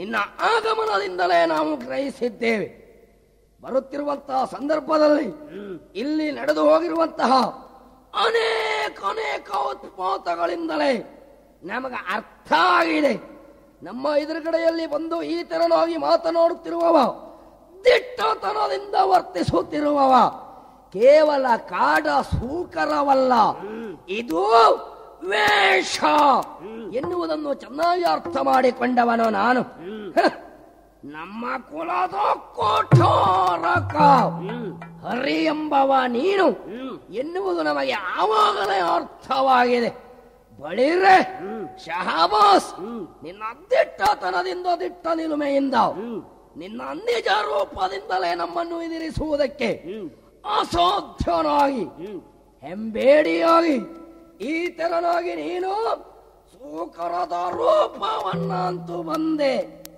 S4: ನಿನ್ನ ಆಗಮನದಿಂದಲೇ ನಾವು ಗ್ರಹಿಸಿದ್ದೇವೆ ಬರುತ್ತಿರುವಂತಹ ಸಂದರ್ಭದಲ್ಲಿ ಇಲ್ಲಿ ನಡೆದು ಹೋಗಿರುವಂತಹ ಅನೇಕ ಅನೇಕ ಉತ್ಪಾತಗಳಿಂದಲೇ ನಮಗೆ ಅರ್ಥ ಆಗಿದೆ ನಮ್ಮ ಎದುರುಗಡೆಯಲ್ಲಿ ಬಂದು ಈ ತೆರನಾಗಿ ಮಾತನಾಡುತ್ತಿರುವವ ದಿಟ್ಟತನದಿಂದ ವರ್ತಿಸುತ್ತಿರುವವ ಕೇವಲ ಕಾಡ ಸೂಕರವಲ್ಲ ಇದು ವೇಷ ಎನ್ನುವುದನ್ನು ಚೆನ್ನಾಗಿ ಅರ್ಥ ಮಾಡಿಕೊಂಡವನು ನಾನು ಹ, ನಮ್ಮ ಕುಲದ ಕೋಠಾರಕ ಹರಿ ಎಂಬವ ನೀನು ಎನ್ನುವುದು ನಮಗೆ ಆವಾಗಲೇ ಅರ್ಥವಾಗಿದೆ ಬಳಿರೆ ಶಹಬಾಸ್ ನಿನ್ನ ದಿಟ್ಟತನದಿಂದ ದಿಟ್ಟ ನಿಲುಮೆಯಿಂದ ನಿನ್ನ ನಿಜ ರೂಪದಿಂದಲೇ ನಮ್ಮನ್ನು ಎದುರಿಸುವುದಕ್ಕೆ ಅಸಾಧ್ಯನಾಗಿ ಹೆಂಬೇಡಿಯಾಗಿ ಈ ತೆರನಾಗಿ ನೀನು ಸೂಕರದ ರೂಪವನ್ನಂತೂ ಬಂದೆ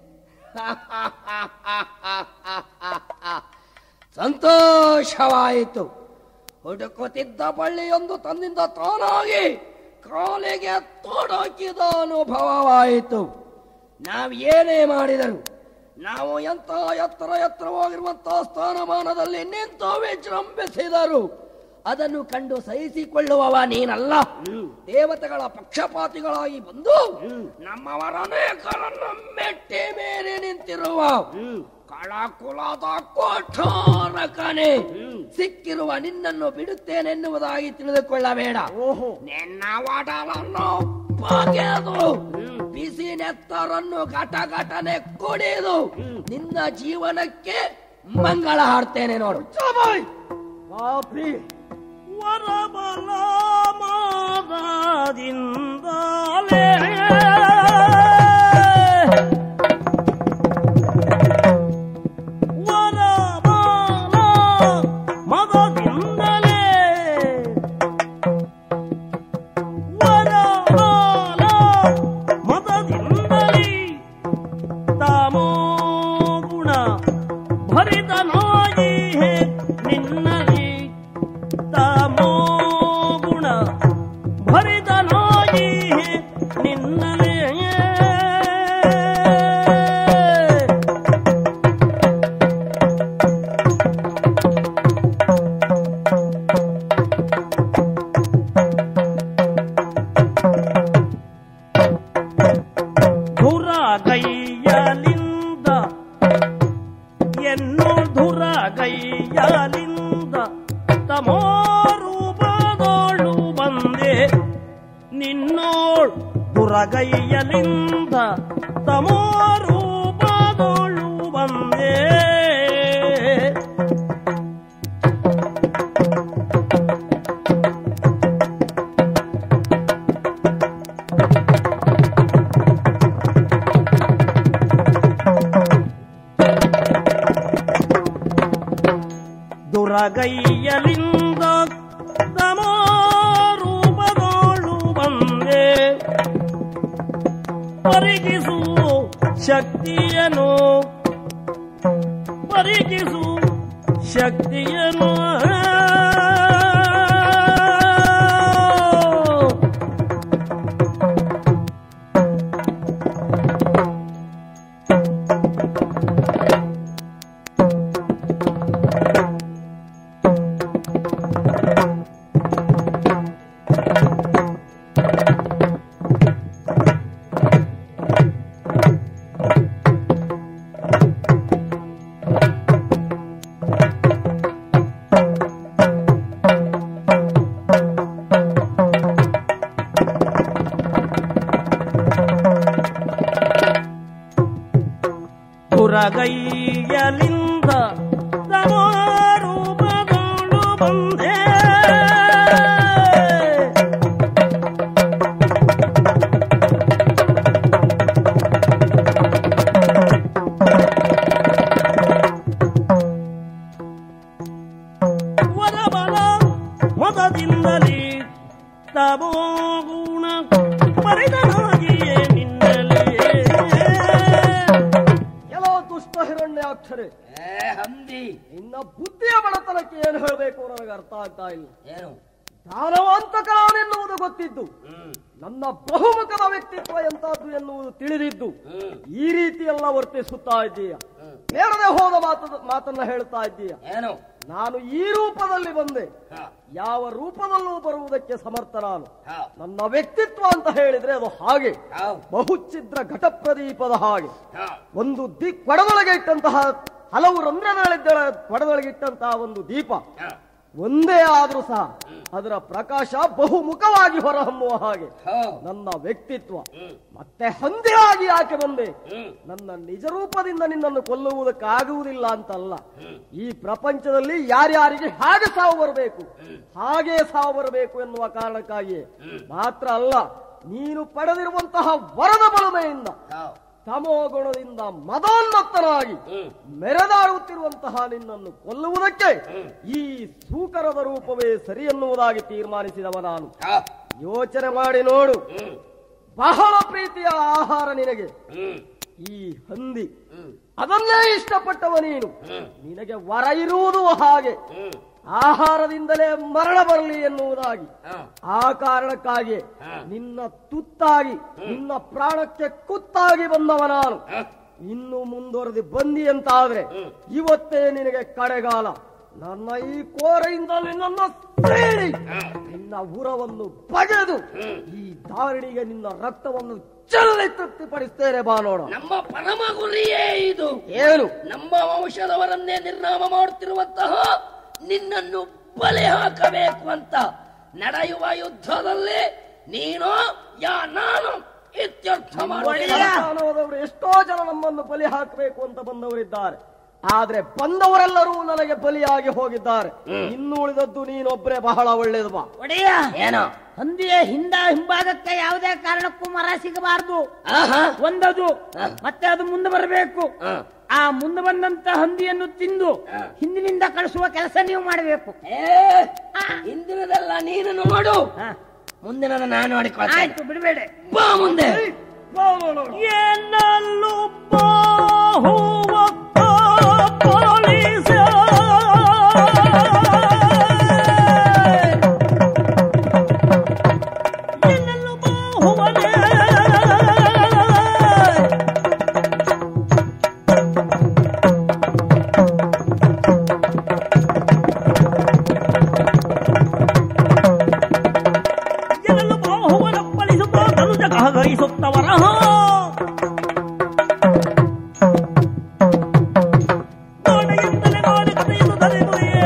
S4: ಸಂತೋಷವಾಯಿತು ಹುಡುಕುತ್ತಿದ್ದ ಬಳ್ಳಿಯೊಂದು ತನ್ನಿಂದ ತಾನಾಗಿ ಕಾಲಿಗೆ ತೊಡಕಿದ ಅನುಭವವಾಯಿತು ನಾವು ಏನೇ ಮಾಡಿದರು ನಾವು ಎಂತ ಎತ್ತರ ಎತ್ತರವಾಗಿರುವಂತಹ ಸ್ಥಾನಮಾನದಲ್ಲಿ ನಿಂತು ವಿಜೃಂಭಿಸಿದರು ಅದನ್ನು ಕಂಡು ಸಹಿಸಿಕೊಳ್ಳುವವ ನೀನಲ್ಲ ದೇವತೆಗಳ ಪಕ್ಷಪಾತಿಗಳಾಗಿ ಬಂದು ನಮ್ಮವರ ಅನೇಕರನ್ನು ಮೆಟ್ಟಿ ಮೇಲೆ ನಿಂತಿರುವ ಕಳಕುಲದ ಕೋಠಾರಕನೇ ಸಿಕ್ಕಿರುವ ನಿನ್ನನ್ನು ಬಿಡುತ್ತೇನೆನ್ನುವುದಾಗಿ ತಿಳಿದುಕೊಳ್ಳಬೇಡ ನಿನ್ನ ಒಡಲನ್ನು ಬಗೆದು ಬಿಸಿ ನೆತ್ತರನ್ನು ಘಟ ಘಟನೆ ಕುಡಿದು ನಿನ್ನ ಜೀವನಕ್ಕೆ ಮಂಗಳ ಹಾಡ್ತೇನೆ ನೋಡು
S6: ಪಾಪಿ
S1: ವರಬಲ ಮಾದದಿಂದಲೇ ವರಬಲ ಮದದಿಂದಲೇ ವರಬಲ ಮದದಿಂದಲೇ ತಮೋ ಗುಣ ಭರಿತನಾಗಿ ನಿನ್ನಲಿ ತಮೋ ಗುಣ ಭರಿತನಾಗಿ ನಿನ್ನಲಿ ಧುರಗೈಯಲಿಂದ ಎನ್ನು ಧುರಗೈಯಲಿಂದ ತಮೋರೂಪದೋಳು ಬಂದೆ ನಿನ್ನೋಳ್ ದುರಗೈಯಲಿಂದ ತಮೋರೂಪದೋಳು ಬಂದೆ ದುರಗೈಯಲಿಂದ ತಮೋರೂಪದೋಳು ಬಂದೆ ಪರಿಗಿಸು ಶಕ್ತಿಯನು ಪರಿಗಿಸು ಶಕ್ತಿಯನು ದುರಗೈಯಲಿಂದ ತಮೋರೂಪದೋಳು ಬಂದೆ ವರಬಲ ಮದದಿಂದಲೇ ತಮೋಗುಣ ಪರಿದನಾಗಿಯೇ ನಿನ್ನಲಿಯೇ
S6: ಎಲ್ಲೋ ದುಷ್ಟ ಹಿರಣ್ಯಾಕ್ಷರಿ
S4: ಏ ಹಂದಿ
S6: ಇನ್ನ ಬುದ್ಧಿಯ ಬಡತನಕ್ಕೆ ಏನು ಹೇಳಬೇಕು ನನಗೆ ಅರ್ಥ ಆಗ್ತಾ ಇಲ್ಲ
S4: ಏನು
S6: ದಾನವಂತಕನೆನ್ನುವುದು ಗೊತ್ತಿದ್ದು ನನ್ನ ಬಹುಮುಖದ ವ್ಯಕ್ತಿತ್ವ ಎಂತದ್ದು ಎನ್ನುವುದು ತಿಳಿದಿದ್ದು ಈ ರೀತಿ ಎಲ್ಲ ವರ್ತಿಸುತ್ತಾ ಇದ್ದೀಯ ಬೇಡದೆ ಹೋದ ಮಾತ ಮಾತನ್ನ ಹೇಳ್ತಾ ಇದ್ದೀಯ
S4: ಏನು
S6: ನಾನು ಈ ರೂಪದಲ್ಲಿ ಬಂದೆ
S4: ಹ,
S6: ಯಾವ ರೂಪದಲ್ಲೂ ಬರುವುದಕ್ಕೆ ಸಮರ್ಥ ನಾನು
S4: ಹ,
S6: ನನ್ನ ವ್ಯಕ್ತಿತ್ವ ಅಂತ ಹೇಳಿದ್ರೆ ಅದು ಹಾಗೆ
S4: ಹ,
S6: ಬಹುಚಿದ್ರ ಘಟಪ್ರದೀಪದ ಹಾಗೆ
S4: ಹ,
S6: ಒಂದು ದಿ ಕೊಡದೊಳಗೆ ಇಟ್ಟಂತಹ ಹಲವು ರಂಧ್ರಗಳಿದ್ದ ಕೊಡದೊಳಗೆ ಇಟ್ಟಂತಹ ಒಂದು ದೀಪ
S4: ಹ,
S6: ಒಂದೇ ಆದ್ರೂ ಸಹ ಅದರ ಪ್ರಕಾಶ ಬಹುಮುಖವಾಗಿ ಹೊರಹೊಮ್ಮುವ ಹಾಗೆ
S4: ಹ,
S6: ನನ್ನ ವ್ಯಕ್ತಿತ್ವ
S4: ಹ್ಮ್,
S6: ಮತ್ತೆ ಹಂದಿಯಾಗಿ ಯಾಕೆ ಬಂದೆ
S4: ಹ್ಮ್,
S6: ನನ್ನ ನಿಜ ರೂಪದಿಂದ ನಿನ್ನನ್ನು ಕೊಲ್ಲುವುದಕ್ಕಾಗುವುದಿಲ್ಲ ಅಂತಲ್ಲ
S4: ಹ್ಮ್.
S6: ಈ ಪ್ರಪಂಚದಲ್ಲಿ ಯಾರ್ಯಾರಿಗೆ ಹಾಗೆ ಸಾವು ಬರಬೇಕು ಹಾಗೆ ಸಾವು ಬರಬೇಕು ಎನ್ನುವ ಕಾರಣಕ್ಕಾಗಿ ಮಾತ್ರ ಅಲ್ಲ ನೀನು ಪಡೆದಿರುವಂತಹ ವರದ ಬಲಮೆಯಿಂದ
S4: ಹ,
S6: ತಮೋಗುಣದಿಂದ ಮದೋನ್ಮತ್ತನಾಗಿ
S4: ಹ್ಮ್.
S6: ಮೆರೆದಾಡುತ್ತಿರುವಂತಹ ನಿನ್ನನ್ನು ಕೊಲ್ಲುವುದಕ್ಕೆ ಈ ಸೂಕರದ ರೂಪವೇ ಸರಿ ಎನ್ನುವುದಾಗಿ ತೀರ್ಮಾನಿಸಿದವ ನಾನು
S4: ಹ,
S6: ಯೋಚನೆ ಮಾಡಿ ನೋಡು
S4: ಹ್ಮ್,
S6: ಬಹಳ ಪ್ರೀತಿಯ ಆಹಾರ ನಿನಗೆ
S4: ಹ್ಮ್,
S6: ಈ ಹಂದಿ
S4: ಹ್ಮ್,
S6: ಅದನ್ನೇ ಇಷ್ಟಪಟ್ಟವ ನೀನು
S4: ಹ್ಮ್,
S6: ನಿನಗೆ ವರ ಇರುವುದು ಹಾಗೆ
S4: ಹ್ಮ್,
S6: ಆಹಾರದಿಂದಲೇ ಮರಣ ಬರಲಿ ಎನ್ನುವುದಾಗಿ
S4: ಹ,
S6: ಆ ಕಾರಣಕ್ಕಾಗಿ
S4: ಹ.
S6: ನಿನ್ನ ತುತ್ತಾಗಿ ನಿನ್ನ ಪ್ರಾಣಕ್ಕೆ ಕುತ್ತಾಗಿ ಬಂದವ ನಾನು
S4: ಹ,
S6: ಇನ್ನು ಮುಂದುವರೆದು ಬಂದಿ ಅಂತಾದ್ರೆ ಇವತ್ತೇ ನಿನಗೆ ಕಡೆಗಾಲ ನನ್ನ ಈ ಕೋರೆಯಿಂದ ನಿನ್ನನ್ನು ಸೀಳಿ ನಿನ್ನ ಉರವನ್ನು ಬಗೆದು ಈ ದಾರಿಣಿಗೆ ನಿನ್ನ ರಕ್ತವನ್ನು ಚೆಲ್ಲಿ ತೃಪ್ತಿಪಡಿಸ್ತೇನೆ ಬಾ ನೋಡ
S4: ನಮ್ಮ ಪರಮ ಗುರಿಯೇ ಇದು
S6: ಏನು
S4: ನಮ್ಮ ವಂಶದವರನ್ನೇ ನಿರ್ನಾಮ ಮಾಡುತ್ತಿರುವಂತಹ ನಿನ್ನನ್ನು ಬಲೆ ಹಾಕಬೇಕು ಅಂತ ನಡೆಯುವ ಯುದ್ಧದಲ್ಲಿ ನೀನು ಯಾ ನಾನು ಇತ್ಯರ್ಥ ಮಾಡಿ
S6: ದೇವಸ್ಥಾನದವರು ಎಷ್ಟೋ ಜನ ನಮ್ಮನ್ನು ಬಲಿ ಹಾಕಬೇಕು ಅಂತ ಬಂದವರಿದ್ದಾರೆ ಆದ್ರೆ ಬಂದವರೆಲ್ಲರೂ ನನಗೆ ಬಲಿಯಾಗಿ ಹೋಗಿದ್ದಾರೆ ಇನ್ನು ಉಳಿದದ್ದು ನೀನೊಬ್ಬರೇ ಬಹಳ ಒಳ್ಳೇದು ಬಾ
S5: ಒಡೆಯ
S4: ಏನೋ
S5: ಹಂದಿಯ ಹಿಂದ ಹಿಂಭಾಗಕ್ಕೆ ಯಾವುದೇ ಕಾರಣಕ್ಕೂ ಮರ ಸಿಗಬಾರದು
S4: ಆಹಾ
S5: ಒಂದದು ಮತ್ತೆ ಅದು ಮುಂದೆ ಬರಬೇಕು
S4: ಹ.
S5: ಆ ಮುಂದೆ ಬಂದಂತ ಹಂದಿಯನ್ನು ತಿಂದು ಹಿಂದಿನಿಂದ ಕಳಿಸುವ ಕೆಲಸ ನೀವು ಮಾಡಬೇಕು
S4: ಏ ಹಿಂದಿನದೆಲ್ಲ ನೀನು ನೋಡು ಮುಂದಿನ ನಾನು ನೋಡಿಕೊಳ್ತೇನೆ
S5: ಆಯ್ತು ಬಿಡಬೇಡ
S4: ಬಾ ಮುಂದೆ
S1: ಎನ್ನಲು ಬಾಹುವ ಪೊಲೀಸ ಎನ್ನಲು ಬಾಹುವನೇ ಎನ್ನಲು ಬಾಹುವನ ಪಳಿಸುತ್ತ ತನುಜ ಕಹಗರಿಸುತ್ತವರ ಗೋಡೆಯಿಂದಲೇ ಗೋಡೆ ಕಥೆಯನ್ನು ತಲೆದುರಿಯೇ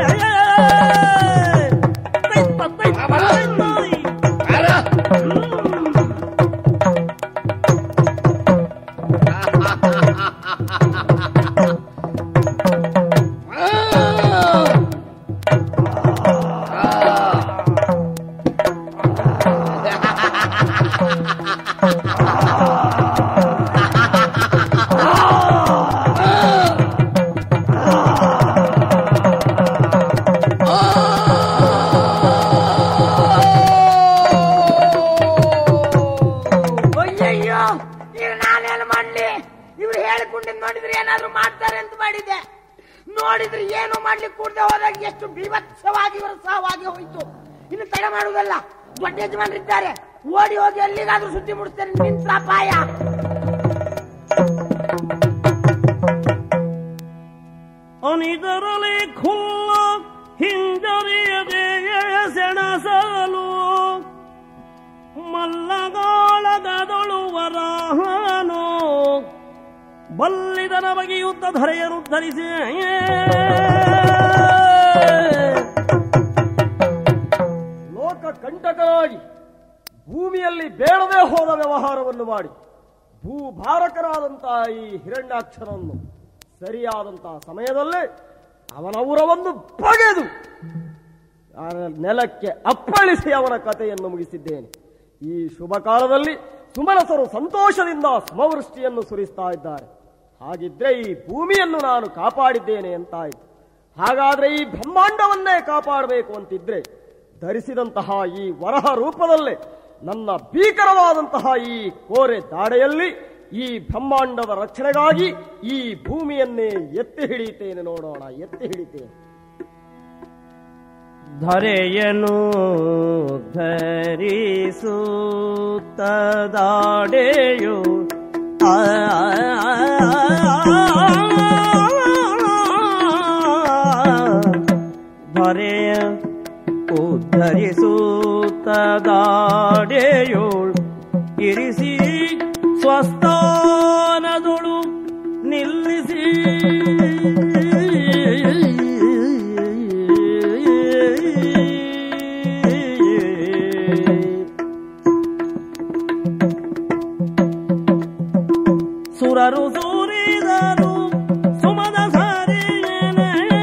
S1: ತೈತ್ತ ತೈತ್ತ ತೈತ್ತಾಯಿ.
S4: ಬಾರ. ಆ.
S5: ಅಯ್ಯಯ್ಯೋ ಈಗ ನಾನೇನು ಮಾಡ್ಲಿ ಇವ್ರು ಹೇಳಿಕೊಂಡಿದ್ ನೋಡಿದ್ರೆ ಏನಾದ್ರು ಮಾಡ್ತಾರೆ ಅಂತ ಮಾಡಿದ್ದೆ ನೋಡಿದ್ರೆ ಏನು ಮಾಡ್ಲಿಕ್ಕೆ ಕೂಡದೆ ಹೋದಾಗ ಎಷ್ಟು ಬೀಭತ್ಸವಾಗಿ ಇವರ ಸಹವಾಗಿ ಹೋಯ್ತು ಇನ್ನು ತಡೆ ಮಾಡುವುದಲ್ಲ ದೊಡ್ಡ ಯಜಮಾನರಿದ್ದಾರೆ ಓಡಿ ಹೋಗಿ ಎಲ್ಲಿಗಾದ್ರೂ ಸುದ್ದಿ ಮುಡಿಸ್ತೇನೆ ನಿಂತ್ರ ಅಪಾಯ
S1: ಅನಿದರಲಿ ಖುಲ್ಲ ಹಿಂಜರಿಯದೆ ಸೆಣಸಲು ಮಲ್ಲಗಾಳಗದಳು ವರಾಹನು ಬಲ್ಲಿದನ ಬಗೆಯುತ್ತ ಧರೆಯನ್ನು ಧರಿಸಿ
S6: ಲೋಕ ಕಂಟಕನಾಗಿ ಭೂಮಿಯಲ್ಲಿ ಬೇಡದೆ ಹೋದ ವ್ಯವಹಾರವನ್ನು ಮಾಡಿ ಭೂಭಾರಕರಾದಂತಹ ಈ ಹಿರಣ್ಯಾಕ್ಷರನ್ನು ಸರಿಯಾದಂತಹ ಸಮಯದಲ್ಲಿ ಅವನ ಉರವನ್ನು ಬಗೆದು ಆ ನೆಲಕ್ಕೆ ಅಪ್ಪಳಿಸಿ ಅವನ ಕಥೆಯನ್ನು ಮುಗಿಸಿದ್ದೇನೆ ಈ ಶುಭ ಕಾಲದಲ್ಲಿ ಸುಮನಸರು ಸಂತೋಷದಿಂದ ಸಮವೃಷ್ಟಿಯನ್ನು ಸುರಿಸ್ತಾ ಇದ್ದಾರೆ ಹಾಗಿದ್ರೆ ಈ ಭೂಮಿಯನ್ನು ನಾನು ಕಾಪಾಡಿದ್ದೇನೆ ಅಂತಾಯ್ತು ಹಾಗಾದ್ರೆ ಈ ಬ್ರಹ್ಮಾಂಡವನ್ನೇ ಕಾಪಾಡಬೇಕು ಅಂತಿದ್ರೆ ಧರಿಸಿದಂತಹ ಈ ವರಹ ರೂಪದಲ್ಲೇ ನನ್ನ ಭೀಕರವಾದಂತಹ ಈ ಕೋರೆ ದಾಡೆಯಲ್ಲಿ ಈ ಬ್ರಹ್ಮಾಂಡದ ರಕ್ಷಣೆಗಾಗಿ ಈ ಭೂಮಿಯನ್ನೇ ಎತ್ತಿ ಹಿಡಿಯುತ್ತೇನೆ ನೋಡೋಣ ಎತ್ತಿ ಹಿಡಿತೇನೆ
S7: ಧರೆಯನು ಧರಿಸುತ್ತದಾಡೆಯು ಆ ಧರೆಯ ಉದ್ಧರಿಸುತ್ತದಾಡೆಯೋಳ್ ಇರಿಸಿ ಸ್ವಸ್ಥಾನದೊಳು ನಿಲ್ಲಿಸಿ ಸುರರು ಸೂರಿದರು ಸುಮದ ಸಾರಿಯನ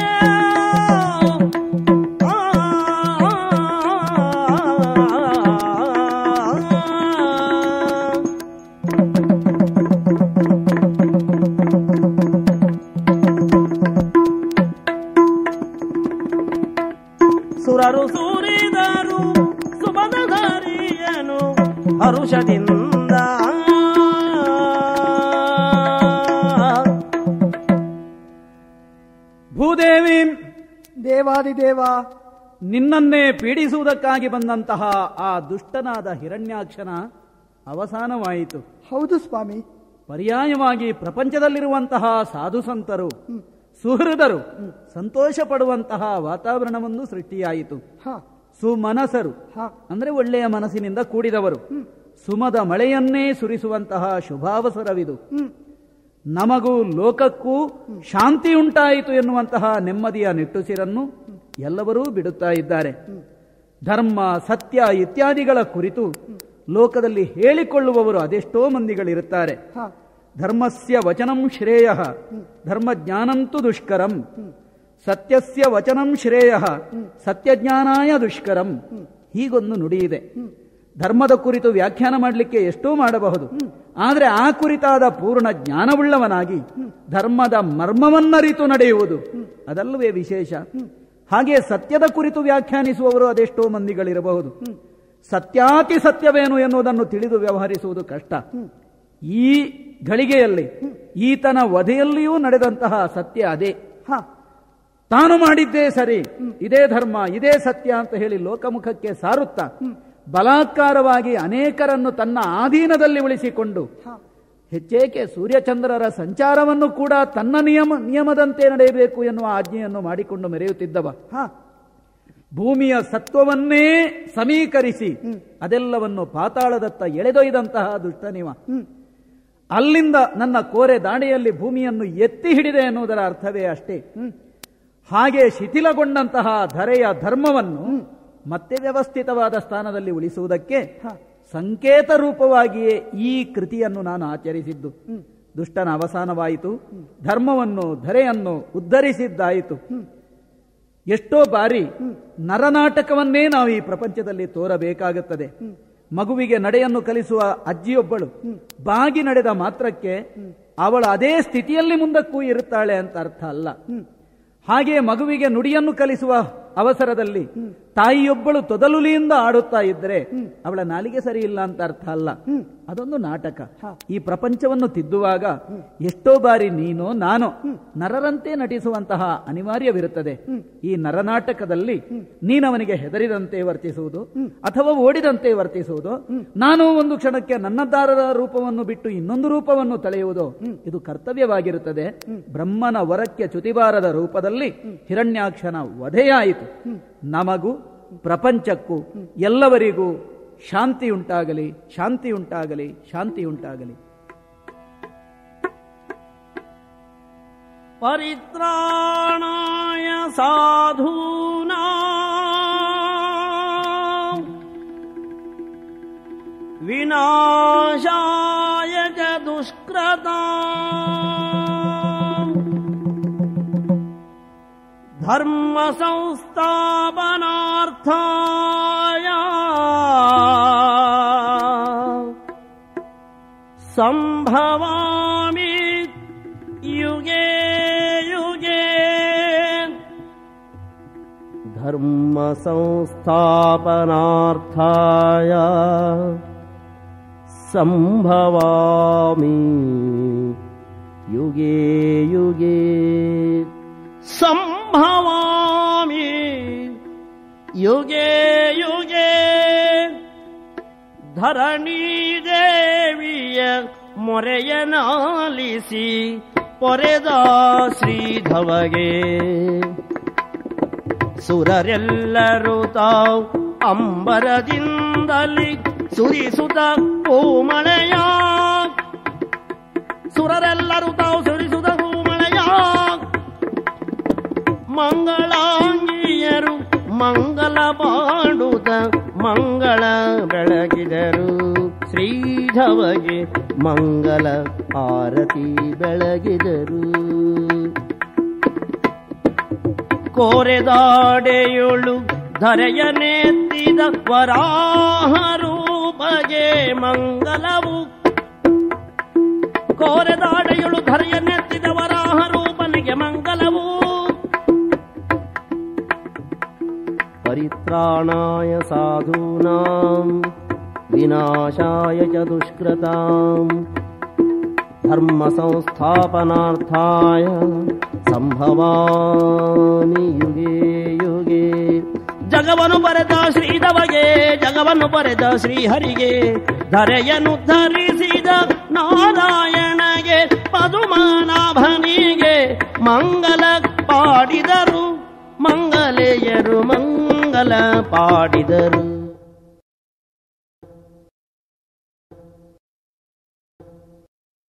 S7: ಸುರರು ಸೂರಿದರು ಸುಮದ ಸಾರಿಯನು ಹರುಷದಿಂದ
S2: ಭೂದೇವಿ
S3: ದೇವಾದಿದೇವ
S2: ನಿನ್ನನ್ನೇ ಪೀಡಿಸುವುದಕ್ಕಾಗಿ ಬಂದಂತಹ ಆ ದುಷ್ಟನಾದ ಹಿರಣ್ಯಾಕ್ಷನ ಅವಸಾನವಾಯಿತು
S3: ಹೌದು ಸ್ವಾಮಿ
S2: ಪರ್ಯಾಯವಾಗಿ ಪ್ರಪಂಚದಲ್ಲಿರುವಂತಹ ಸಾಧು ಸಂತರು ಸುಹೃದರು ಸಂತೋಷ ಪಡುವಂತಹ ವಾತಾವರಣವೊಂದು ಸೃಷ್ಟಿಯಾಯಿತು
S3: ಹ
S2: ಸುಮನಸರು
S3: ಹ
S2: ಅಂದ್ರೆ ಒಳ್ಳೆಯ ಮನಸ್ಸಿನಿಂದ ಕೂಡಿದವರು ಸುಮದ ಮಳೆಯನ್ನೇ ಸುರಿಸುವಂತಹ ಶುಭಾವಸರವಿದು ನಮಗೂ ಲೋಕಕ್ಕೂ ಶಾಂತಿ ಉಂಟಾಯಿತು ಎನ್ನುವಂತಹ ನೆಮ್ಮದಿಯ ನಿಟ್ಟುಸಿರನ್ನು ಎಲ್ಲವರೂ ಬಿಡುತ್ತಾ ಇದ್ದಾರೆ ಧರ್ಮ ಸತ್ಯ ಇತ್ಯಾದಿಗಳ ಕುರಿತು ಲೋಕದಲ್ಲಿ ಹೇಳಿಕೊಳ್ಳುವವರು ಅದೆಷ್ಟೋ ಮಂದಿಗಳಿರುತ್ತಾರೆ
S3: ಹ
S2: ಧರ್ಮಸ್ಯ ವಚನಂ ಶ್ರೇಯ ಧರ್ಮಜ್ಞಾನಂತು ದುಷ್ಕರಂ ಸತ್ಯಸ್ಯ ವಚನಂ ಶ್ರೇಯ ಸತ್ಯಜ್ಞಾನಾಯ ದುಷ್ಕರಂ ಹೀಗೊಂದು ನುಡಿಯಿದೆ ಧರ್ಮದ ಕುರಿತು ವ್ಯಾಖ್ಯಾನ ಮಾಡಲಿಕ್ಕೆ ಎಷ್ಟೋ ಮಾಡಬಹುದು ಆದರೆ ಆ ಕುರಿತಾದ ಪೂರ್ಣ ಜ್ಞಾನವುಳ್ಳವನಾಗಿ ಧರ್ಮದ ಮರ್ಮವನ್ನರಿತು ನಡೆಯುವುದು ಅದಲ್ಲವೇ ವಿಶೇಷ ಹಾಗೆ ಸತ್ಯದ ಕುರಿತು ವ್ಯಾಖ್ಯಾನಿಸುವವರು ಅದೆಷ್ಟೋ ಮಂದಿಗಳಿರಬಹುದು ಸತ್ಯಾತಿ ಸತ್ಯವೇನು ಎನ್ನುವುದನ್ನು ತಿಳಿದು ವ್ಯವಹರಿಸುವುದು ಕಷ್ಟ ಈ ಘಳಿಗೆಯಲ್ಲಿ ಈತನ ವಧೆಯಲ್ಲಿಯೂ ನಡೆದಂತಹ ಸತ್ಯ ಅದೇ
S3: ಹ
S2: ತಾನು ಮಾಡಿದ್ದೇ ಸರಿ ಇದೇ ಧರ್ಮ ಇದೇ ಸತ್ಯ ಅಂತ ಹೇಳಿ ಲೋಕಮುಖಕ್ಕೆ ಸಾರುತ್ತಾ ಬಲಾತ್ಕಾರವಾಗಿ ಅನೇಕರನ್ನು ತನ್ನ ಆಧೀನದಲ್ಲಿ ಉಳಿಸಿಕೊಂಡು ಹೆಚ್ಚೇಕೆ ಸೂರ್ಯಚಂದ್ರರ ಸಂಚಾರವನ್ನು ಕೂಡ ತನ್ನ ನಿಯಮ ನಿಯಮದಂತೆ ನಡೆಯಬೇಕು ಎನ್ನುವ ಆಜ್ಞೆಯನ್ನು ಮಾಡಿಕೊಂಡು ಮೆರೆಯುತ್ತಿದ್ದವ
S3: ಹ
S2: ಭೂಮಿಯ ಸತ್ವವನ್ನೇ ಸಮೀಕರಿಸಿ ಅದೆಲ್ಲವನ್ನು ಪಾತಾಳದತ್ತ ಎಳೆದೊಯ್ದಂತಹ ದುಷ್ಟನಿವ ಅಲ್ಲಿಂದ ನನ್ನ ಕೋರೆ ದಾಣಿಯಲ್ಲಿ ಭೂಮಿಯನ್ನು ಎತ್ತಿ ಹಿಡಿದೆ ಎನ್ನುವುದರ ಅರ್ಥವೇ ಅಷ್ಟೇ ಹಾಗೆ ಶಿಥಿಲಗೊಂಡಂತಹ ಧರೆಯ ಧರ್ಮವನ್ನು ಮತ್ತೆ ವ್ಯವಸ್ಥಿತವಾದ ಸ್ಥಾನದಲ್ಲಿ ಉಳಿಸುವುದಕ್ಕೆ ಸಂಕೇತ ರೂಪವಾಗಿಯೇ ಈ ಕೃತಿಯನ್ನು ನಾನು ಆಚರಿಸಿದ್ದು ದುಷ್ಟನ ಅವಸಾನವಾಯಿತು ಧರ್ಮವನ್ನು ಧರೆಯನ್ನು ಉದ್ಧರಿಸಿದ್ದಾಯಿತು ಎಷ್ಟೋ ಬಾರಿ ನರನಾಟಕವನ್ನೇ ನಾವು ಈ ಪ್ರಪಂಚದಲ್ಲಿ ತೋರಬೇಕಾಗುತ್ತದೆ ಮಗುವಿಗೆ ನಡೆಯನ್ನು ಕಲಿಸುವ ಅಜ್ಜಿಯೊಬ್ಬಳು ಬಾಗಿ ನಡೆದ ಮಾತ್ರಕ್ಕೆ ಅವಳು ಅದೇ ಸ್ಥಿತಿಯಲ್ಲಿ ಮುಂದಕ್ಕೂ ಇರುತ್ತಾಳೆ ಅಂತ ಅರ್ಥ ಅಲ್ಲ ಹಾಗೆ ಮಗುವಿಗೆ ನುಡಿಯನ್ನು ಕಲಿಸುವ ಅವಸರದಲ್ಲಿ ತಾಯಿಯೊಬ್ಬಳು ತೊದಲುಲಿಯಿಂದ ಆಡುತ್ತಾ ಇದ್ರೆ ಅವಳ ನಾಲಿಗೆ ಸರಿ ಇಲ್ಲ ಅಂತ ಅರ್ಥ ಅಲ್ಲ ಅದೊಂದು ನಾಟಕ ಈ ಪ್ರಪಂಚವನ್ನು ತಿದ್ದುವಾಗ ಎಷ್ಟೋ ಬಾರಿ ನೀನು ನಾನು ನರರಂತೆ ನಟಿಸುವಂತಹ ಅನಿವಾರ್ಯವಿರುತ್ತದೆ ಈ ನರನಾಟಕದಲ್ಲಿ ನೀನವನಿಗೆ ಹೆದರಿದಂತೆ ವರ್ತಿಸುವುದು ಅಥವಾ ಓಡಿದಂತೆ ವರ್ತಿಸುವುದು ನಾನು ಒಂದು ಕ್ಷಣಕ್ಕೆ ನನ್ನದಾರರ ರೂಪವನ್ನು ಬಿಟ್ಟು ಇನ್ನೊಂದು ರೂಪವನ್ನು ತಳೆಯುವುದು ಇದು ಕರ್ತವ್ಯವಾಗಿರುತ್ತದೆ ಬ್ರಹ್ಮನ ವರಕ್ಕೆ ಚ್ಯುತಿಬಾರದ ರೂಪದಲ್ಲಿ ಹಿರಣ್ಯಾಕ್ಷನ ವಧೆಯಾಯಿತು ನಮಗೂ ಪ್ರಪಂಚಕ್ಕೂ ಎಲ್ಲವರಿಗೂ ಶಾಂತಿ ಉಂಟಾಗಲಿ ಶಾಂತಿ ಉಂಟಾಗಲಿ ಶಾಂತಿ ಉಂಟಾಗಲಿ
S7: ಪರಿತ್ರಾಣಾಯ ಸಾಧೂನಾ ವಿನಾಶಾಯ ಚ ದುಷ್ಕೃತಾ ಧರ್ಮ ಸಂಸ್ಥಾಪನಾರ್ಥಾಯ ಸಂಭವಾಮಿ ಯುಗೆ ಯುಗೆ ಧರ್ಮ ಸಂಸ್ಥಾಪನಾರ್ಥಾಯ ಸಂಭವಾಮಿ ಯುಗೆ ಯುಗೆ ಸಂಭವಾಮಿ ಯುಗೆ ಯುಗೆ ಧರಣಿ ದೇವಿಯ ಮೊರೆಯನಾಲಿಸಿ ಪೊರೆದ ಶ್ರೀಧವಗೆ ಸುರರೆಲ್ಲರೂ ತಾವು ಅಂಬರದಿಂದಲಿ ಸುರಿಸುತ್ತ ಹೂಮಳೆಯ ಸುರರೆಲ್ಲರೂ ತಾವು ಸುರಿಸುತ್ತ ಹೂಮಳೆಯ ಮಂಗಳಾಂಗಿಯರು ಮಂಗಲ ಮಾಡುತ್ತ ಮಂಗಳ ಬೆಳಗಿದರು ಶ್ರೀಧವಗೆ ಮಂಗಲ ಆರತಿ ಬೆಳಗಿದರು ಕೋರೆದಾಡೆಯುಳು ಧರೆಯ ನೆತ್ತಿದ ವರಾಹ ರೂಪಗೆ ಮಂಗಲವು ಕೋರೆದಾಡೆಯುಳು ಧರೆಯ ನೆತ್ತಿದ ವರಾಹ ರೂಪನಿಗೆ ಮಂಗಲವು ಪರಿತ್ರಾಣಾಯ ಸಾಧೂನಾಂ ವಿನಾಶಾಯ ಚ ದುಷ್ಕೃತಾಂ ಧರ್ಮ ಸಂಸ್ಥಾಪನಾರ್ಥಾಯ ಸಂಭವಾಮಿ ಯುಗೆ ಯುಗೆ ಜಗವನ್ನು ಬರೆದ ಶ್ರೀಧವಗೆ ಜಗವನ್ನು ಬರೆದ ಶ್ರೀಹರಿಗೆ ಧರೆಯನ್ನು ಧರಿಸಿದ ನಾರಾಯಣಗೆ ಪದುಮಾನಾಭನಿಗೆ ಮಂಗಲ ಪಾಡಿದರು ಮಂಗಲೆಯರು ಮಂಗಲ ಪಾಡಿದರು